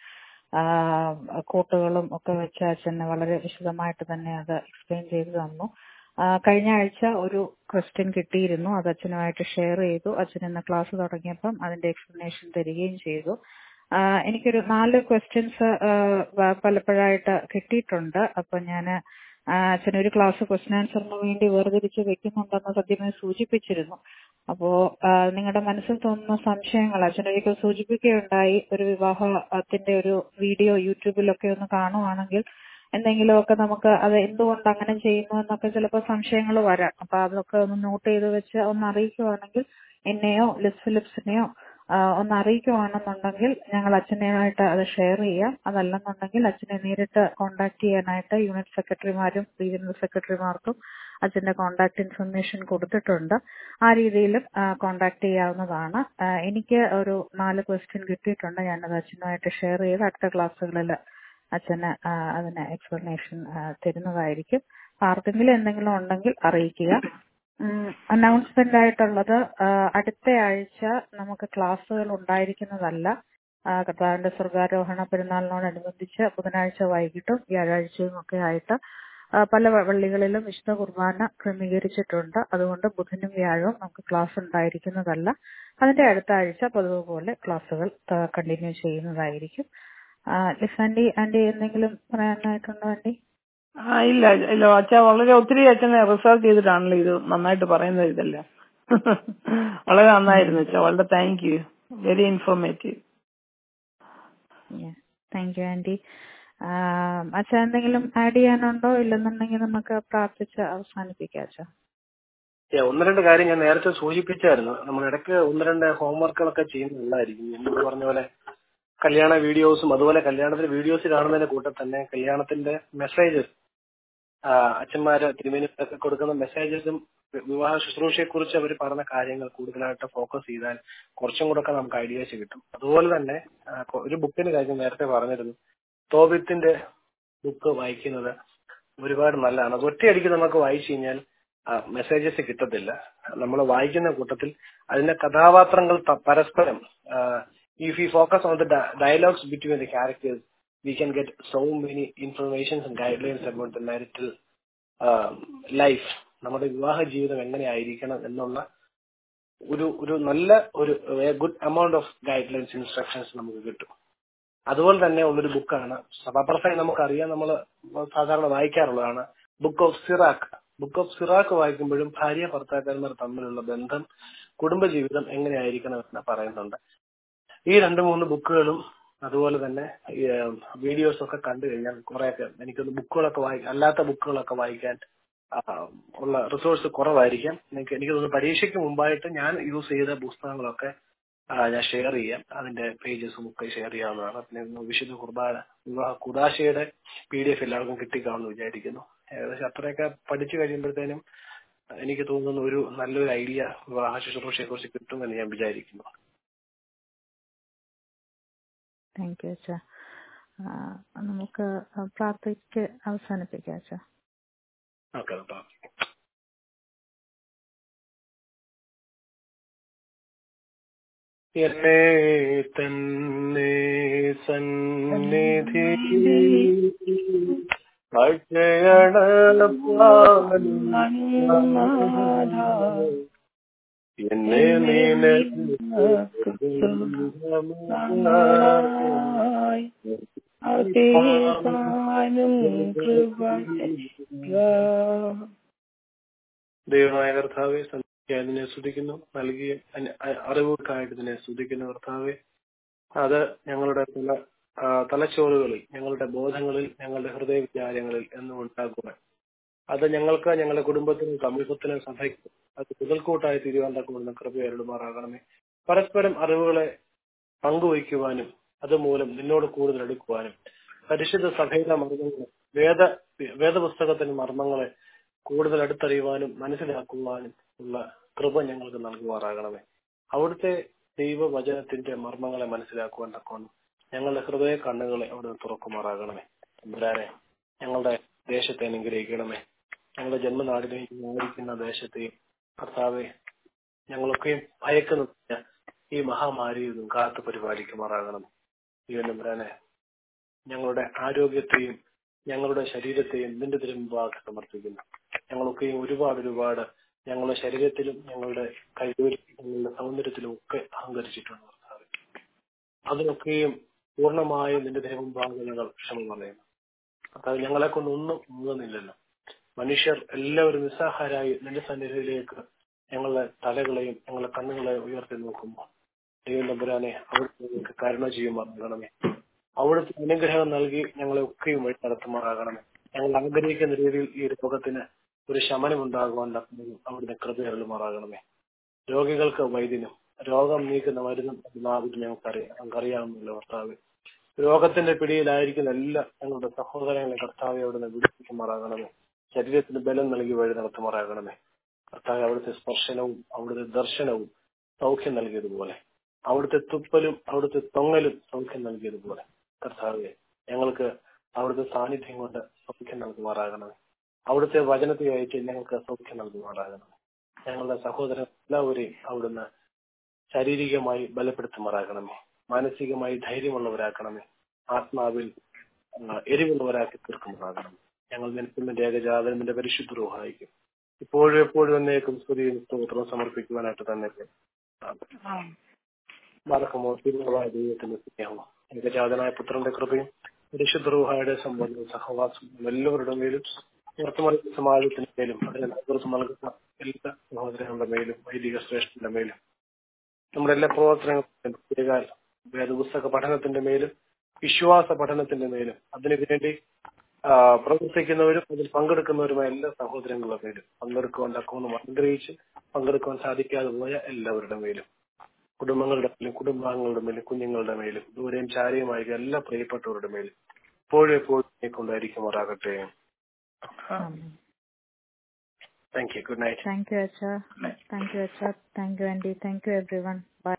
കോട്ടുകളും ഒക്കെ വെച്ച് അച്ഛന് വളരെ വിശദമായിട്ട് തന്നെ അത് എക്സ്പ്ലെയിൻ ചെയ്തു തന്നു കഴിഞ്ഞ ആഴ്ച ഒരു ക്വസ്റ്റ്യൻ കിട്ടിയിരുന്നു അത് അച്ഛനുമായിട്ട് ഷെയർ ചെയ്തു അച്ഛൻ ഇന്ന് ക്ലാസ് തുടങ്ങിയപ്പം അതിന്റെ എക്സ്പ്ലനേഷൻ തരികയും ചെയ്തു എനിക്കൊരു നാല് ക്വസ്റ്റ്യൻസ് പലപ്പോഴായിട്ട് കിട്ടിയിട്ടുണ്ട് അപ്പൊ ഞാൻ അച്ഛൻ ഒരു ക്ലാസ് ക്വസ്റ്റ്യൻ ആൻസറിന് വേണ്ടി വേർതിരിച്ച് വെക്കുന്നുണ്ടെന്ന് സത്യമായി സൂചിപ്പിച്ചിരുന്നു അപ്പോ നിങ്ങളുടെ മനസ്സിൽ തോന്നുന്ന സംശയങ്ങൾ അച്ഛനൊരിക്കൽ സൂചിപ്പിക്കുകയുണ്ടായി ഒരു വിവാഹത്തിന്റെ ഒരു വീഡിയോ യൂട്യൂബിലൊക്കെ ഒന്ന് കാണുവാണെങ്കിൽ എന്തെങ്കിലുമൊക്കെ നമുക്ക് അത് എന്തുകൊണ്ട് അങ്ങനെ ചെയ്യുന്നു എന്നൊക്കെ ചിലപ്പോൾ സംശയങ്ങൾ വരാം അപ്പൊ അതൊക്കെ ഒന്ന് നോട്ട് ചെയ്ത് വെച്ച് ഒന്ന് അറിയിക്കുവാണെങ്കിൽ എന്നെയോ ലിസ് ഫിലിപ്സിനെയോ ഒന്ന് അറിയിക്കുവാണെന്നുണ്ടെങ്കിൽ ഞങ്ങൾ അച്ഛനായിട്ട് അത് ഷെയർ ചെയ്യാം അതല്ലെന്നുണ്ടെങ്കിൽ അച്ഛനെ നേരിട്ട് കോൺടാക്ട് ചെയ്യാനായിട്ട് യൂണിറ്റ് സെക്രട്ടറിമാരും റീജിയണൽ സെക്രട്ടറിമാർക്കും അച്ഛന്റെ കോൺടാക്ട് ഇൻഫർമേഷൻ കൊടുത്തിട്ടുണ്ട് ആ രീതിയിലും കോൺടാക്ട് ചെയ്യാവുന്നതാണ് എനിക്ക് ഒരു നാല് ക്വസ്റ്റ്യൻ കിട്ടിയിട്ടുണ്ട് ഞാനത് അച്ഛനുമായിട്ട് ഷെയർ ചെയ്ത് അടുത്ത ക്ലാസ്സുകളിൽ അച്ഛന് അതിന് എക്സ്പ്ലനേഷൻ തരുന്നതായിരിക്കും ആർക്കെങ്കിലും എന്തെങ്കിലും ഉണ്ടെങ്കിൽ അറിയിക്കുക അനൗൺസ്മെന്റ് ആയിട്ടുള്ളത് അടുത്ത ആഴ്ച നമുക്ക് ക്ലാസ്സുകൾ ഉണ്ടായിരിക്കുന്നതല്ല കർത്താവിന്റെ സ്വർഗാരോഹണ പെരുന്നാളിനോടനുബന്ധിച്ച് ബുധനാഴ്ച വൈകിട്ടും വ്യാഴാഴ്ചയും ഒക്കെ ആയിട്ട് പല പള്ളികളിലും വിശുദ്ധ കുർബാന ക്രമീകരിച്ചിട്ടുണ്ട് അതുകൊണ്ട് ബുധനും വ്യാഴവും നമുക്ക് ക്ലാസ് ഉണ്ടായിരിക്കുന്നതല്ല അതിന്റെ അടുത്ത ആഴ്ച പതിവ് പോലെ ക്ലാസ്സുകൾ കണ്ടിന്യൂ ചെയ്യുന്നതായിരിക്കും ലിസാൻഡി ആന്റി എന്തെങ്കിലും പറയാനായിട്ടുണ്ടോ ആന്റി
ആ ഇല്ല ഇല്ല അച്ഛൻ വളരെ ഒത്തിരി അച്ഛനെ റിസർച്ച് ചെയ്തിട്ടാണല്ലോ ഇത് നന്നായിട്ട് പറയുന്നത് ഇതെല്ലാം വളരെ നന്നായിരുന്നു അച്ഛാ വളരെ thank you very informative
thank you aunty അച്ഛ എന്തെങ്കിലും ആഡ് ചെയ്യാനുണ്ടോ ഇല്ലെന്നുണ്ടെങ്കിൽ നമുക്ക് പ്രാർത്ഥിച്ച് അവസാനിപ്പിക്കാം അച്ഛാ
ഒന്ന് രണ്ട് കാര്യം ഞാൻ നേരത്തെ സൂചിപ്പിച്ചായിരുന്നു നമ്മൾ ഇടയ്ക്ക് ഒന്ന് രണ്ട് ഹോംവർക്കുകളൊക്കെ ചെയ്യുന്നതല്ലായിരിക്കും എന്നോട് പറഞ്ഞ പോലെ കല്യാണ വീഡിയോസും അതുപോലെ കല്യാണത്തിന്റെ വീഡിയോസ് കാണുന്നതിന്റെ കൂട്ടത്തിൽ തന്നെ കല്യാണത്തിന്റെ മെസ്സേജസ് അച്ഛന്മാര് തിരുമേനിക്ക് കൊടുക്കുന്ന മെസ്സേജസും വിവാഹ ശുശ്രൂഷയെ കുറിച്ച് അവർ പറഞ്ഞ കാര്യങ്ങൾ കൂടുതലായിട്ട് ഫോക്കസ് ചെയ്താൽ കുറച്ചും കൂടെ ഒക്കെ നമുക്ക് ഐഡിയാസ് കിട്ടും അതുപോലെ തന്നെ ഒരു ബുക്കിന്റെ കാര്യം നേരത്തെ പറഞ്ഞിരുന്നു തോബിത്തിന്റെ ബുക്ക് വായിക്കുന്നത് ഒരുപാട് നല്ലതാണ് അത് ഒറ്റയടിക്ക് നമുക്ക് വായിച്ചു കഴിഞ്ഞാൽ മെസ്സേജസ് കിട്ടത്തില്ല നമ്മൾ വായിക്കുന്ന കൂട്ടത്തിൽ അതിന്റെ കഥാപാത്രങ്ങൾ പരസ്പരം if we focus on the di- dialogues between the characters, we can get so many informations and guidelines about the marital uh, life. നമ്മുടെ വിവാഹ ജീവിതം എങ്ങനെയായിരിക്കണം എന്നുള്ള ഒരു ഒരു നല്ല ഒരു good amount of guidelines instructions നമുക്ക് കിട്ടും അതുപോലെ തന്നെ ഉള്ളൊരു ബുക്കാണ് സഭാപ്രസംഗം നമുക്കറിയാം നമ്മൾ സാധാരണ വായിക്കാറുള്ളതാണ് book of Sirach book of Sirach വായിക്കുമ്പോഴും ഭാര്യ ഭർത്താക്കന്മാർ തമ്മിലുള്ള ബന്ധം കുടുംബജീവിതം എങ്ങനെയായിരിക്കണം എന്ന് പറയുന്നുണ്ട് ഈ രണ്ട് മൂന്ന് ബുക്കുകളും അതുപോലെ തന്നെ വീഡിയോസ് ഒക്കെ കണ്ടു കഴിഞ്ഞാൽ കുറെയൊക്കെ എനിക്കൊന്ന് ബുക്കുകളൊക്കെ വായിക്കാൻ അല്ലാത്ത ബുക്കുകളൊക്കെ വായിക്കാൻ ഉള്ള റിസോഴ്സ് കുറവായിരിക്കാം എനിക്ക് എനിക്ക് തോന്നുന്നു പരീക്ഷയ്ക്ക് മുമ്പായിട്ട് ഞാൻ യൂസ് ചെയ്ത പുസ്തകങ്ങളൊക്കെ ഞാൻ ഷെയർ ചെയ്യാം അതിന്റെ പേജസും ഒക്കെ ഷെയർ ചെയ്യാവുന്നതാണ് പിന്നെ വിശുദ്ധ കുർബാന വിവാഹ കുദാശയുടെ പി ഡി എഫ് എല്ലാവർക്കും കിട്ടിക്കാമെന്ന് വിചാരിക്കുന്നു ഏകദേശം അത്രയൊക്കെ പഠിച്ചു കഴിയുമ്പോഴത്തേനും എനിക്ക് തോന്നുന്നു ഒരു നല്ലൊരു ഐഡിയ വിവാഹ ശുശ്രൂഷയെ കുറിച്ച് കിട്ടുമെന്ന് ഞാൻ വിചാരിക്കുന്നു
താങ്ക് യു അച്ഛ നമുക്ക് പ്രാർത്ഥിക്ക് അവസാനിപ്പിക്കാം അച്ഛ
ഓക്കെ എന്നെ തന്നെ സന്നിധി എന്നെ നിനക്ക് ദൈവമായ കർത്താവെ അതിനെ സ്തുതിക്കുന്നു നൽകിയ അറിവുകൾക്കായിട്ട് ഇതിനെ സ്തുതിക്കുന്നു കർത്താവെ അത് ഞങ്ങളുടെ തല തലച്ചോറുകളിൽ ഞങ്ങളുടെ ബോധങ്ങളിൽ ഞങ്ങളുടെ ഹൃദയ വിചാരങ്ങളിൽ എന്നും ഉണ്ടാക്കുക അത് ഞങ്ങൾക്ക് ഞങ്ങളുടെ കുടുംബത്തിനും സമൂഹത്തിനും സഭയ്ക്കും അത് മുതൽക്കൂട്ടായി തീരുവാൻ തക്കുന്ന കൃപയരുടുമാറാകണമേ പരസ്പരം അറിവുകളെ പങ്കുവയ്ക്കുവാനും അതുമൂലം നിന്നോട് കൂടുതൽ എടുക്കുവാനും പരിശുദ്ധ സഭയിലെ മർമ്മങ്ങൾ വേദ വേദപുസ്തകത്തിന്റെ മർമ്മങ്ങളെ കൂടുതൽ അടുത്തറിയുവാനും മനസ്സിലാക്കുവാനും ഉള്ള കൃപ ഞങ്ങൾക്ക് നൽകുമാറാകണമേ അവിടുത്തെ ദൈവവചനത്തിന്റെ മർമ്മങ്ങളെ മനസ്സിലാക്കുവാൻ തക്കോണം ഞങ്ങളുടെ ഹൃദയ കണ്ണുകളെ അവിടെ തുറക്കുമാറാകണമേ തമ്പുരാനെ ഞങ്ങളുടെ ദേശത്തെ അനുഗ്രഹിക്കണമേ ഞങ്ങളുടെ ജന്മനാടിനെ ആയിരിക്കുന്ന ദേശത്തെയും കർത്താവെ ഞങ്ങളൊക്കെയും ഭയക്കുന്ന ഈ മഹാമാരിയിൽ നിന്നും കാത്തു പരിപാലിക്കുമാറാകണം ഈ തമ്പുരാനെ ഞങ്ങളുടെ ആരോഗ്യത്തെയും ഞങ്ങളുടെ ശരീരത്തെയും നിന്റെ തിരുമുമ്പാകെ സമർപ്പിക്കുന്നു ഞങ്ങളൊക്കെയും ഒരുപാട് ഒരുപാട് ഞങ്ങളുടെ ശരീരത്തിലും ഞങ്ങളുടെ കഴിവിലും ഞങ്ങളുടെ സൗന്ദര്യത്തിലും ഒക്കെ അഹങ്കരിച്ചിട്ടുണ്ട് കർത്താവെ അതിനൊക്കെയും പൂർണ്ണമായും നിന്റെ തിരുമുമ്പാകെ ഞങ്ങൾ ക്ഷമ പറയുന്നു കർത്താവ് ഞങ്ങളെ കൊണ്ടൊന്നും മുങ്ങുന്നില്ലല്ലോ മനുഷ്യർ എല്ലാവരും നിസ്സഹാരായി നിന്റെ സന്നിധിയിലേക്ക് ഞങ്ങളുടെ തലകളെയും ഞങ്ങളുടെ കണ്ണുകളെയും ഉയർത്തി നോക്കുമ്പോൾ ദൈവം നമ്പുരാനെ അവിടുത്തെ ഞങ്ങൾക്ക് കരുണ ചെയ്യുമാറാകണമേ അവിടുത്തെ അനുഗ്രഹം നൽകി ഞങ്ങളെ ഒക്കെയും വഴി നടത്തുമാറാകണമേ ഞങ്ങൾ ആഗ്രഹിക്കുന്ന രീതിയിൽ ഈ രോഗത്തിന് ഒരു ശമനം ഉണ്ടാകുവാൻ അവിടുത്തെ കൃപയറുമാറാകണമേ രോഗികൾക്ക് വൈദ്യനും രോഗം നീക്കുന്ന മരുന്നും നാവിനും ഞങ്ങൾക്കറിയാം ഞങ്ങൾക്കറിയാവുന്നല്ലോ കർത്താവ് രോഗത്തിന്റെ പിടിയിലായിരിക്കുന്ന എല്ലാ ഞങ്ങളുടെ സഹോദരങ്ങളെ കർത്താവെ അവിടുന്ന് വിടുവിക്കുമാറാകണമേ ശരീരത്തിന് ബലം നൽകി വഴി നടത്തുമാറാകണമേ കർത്താവ് അവിടുത്തെ സ്പർശനവും അവിടുത്തെ ദർശനവും സൗഖ്യം നൽകിയതുപോലെ അവിടുത്തെ തുപ്പലും അവിടുത്തെ തൊങ്ങലും സൗഖ്യം നൽകിയതുപോലെ കർത്താവെ ഞങ്ങൾക്ക് അവിടുത്തെ സാന്നിധ്യം കൊണ്ട് സൗഖ്യം നൽകുമാറാകണമേ അവിടുത്തെ വചനത്തെ അയച്ച് ഞങ്ങൾക്ക് സൗഖ്യം നൽകുമാറാകണമേ ഞങ്ങളുടെ സഹോദരൻ എല്ലാവരെയും അവിടുന്ന് ശാരീരികമായി ബലപ്പെടുത്തുമാറാകണമേ മാനസികമായി ധൈര്യമുള്ളവരാക്കണമേ ആത്മാവിൽ ആ, എരിവുള്ളവരാക്കി തീർക്കുമാറാകണം ഞങ്ങൾ നിനക്കുന്ന ഏകജാതനത്തിന്റെ പരിശുദ്ധ റൂഹായിക്കും ഇപ്പോഴും എപ്പോഴും എന്നേക്കും സ്തുതിയും സ്തോത്രം സമർപ്പിക്കുവാനായിട്ട് തന്നെ മറക്കുമോ തിരുവായ ദൈവത്തിന്റെ സ്നേഹവും ഏകജാതനായ പുത്രന്റെ കൃപയും പരിശുദ്ധ റൂഹായുടെ സംബന്ധവും സഹവാസവും എല്ലാവരുടെ മേലും പുറത്തുമറി സമാജത്തിന്റെ മേലും അതിന് നേതൃത്വം നൽകുന്ന എല്ലാ സഹോദരങ്ങളുടെ മേലും വൈദിക ശ്രേഷ്ഠന്റെ മേലും നമ്മുടെ എല്ലാ പ്രവർത്തനങ്ങളും പ്രത്യേക വേദപുസ്തക പഠനത്തിന്റെ മേലും വിശ്വാസ പഠനത്തിന്റെ മേലും അതിനുവേണ്ടി ആ, പ്രവർത്തിക്കുന്നവരും അതിൽ പങ്കെടുക്കുന്നവരുമായ എല്ലാ സഹോദരങ്ങളുടെ മേലും പങ്കെടുക്കുവാൻ തക്കവണ്ണം ആഗ്രഹിച്ച് പങ്കെടുക്കുവാൻ സാധിക്കാതെ പോയ എല്ലാവരുടെ മേലും കുടുംബങ്ങളുടെ മേലും കുടുംബാംഗങ്ങളുടെ മേലും കുഞ്ഞുങ്ങളുടെ മേലും ദൂരെയും ചാരയുമായ എല്ലാ പ്രിയപ്പെട്ടവരുടെ മേലും എപ്പോഴും എപ്പോഴും കൊണ്ടായിരിക്കുമാറാകട്ടെ thank you good night
thank you അച്ഛ താങ്ക് യു അച്ഛ thank you Andy thank you everyone by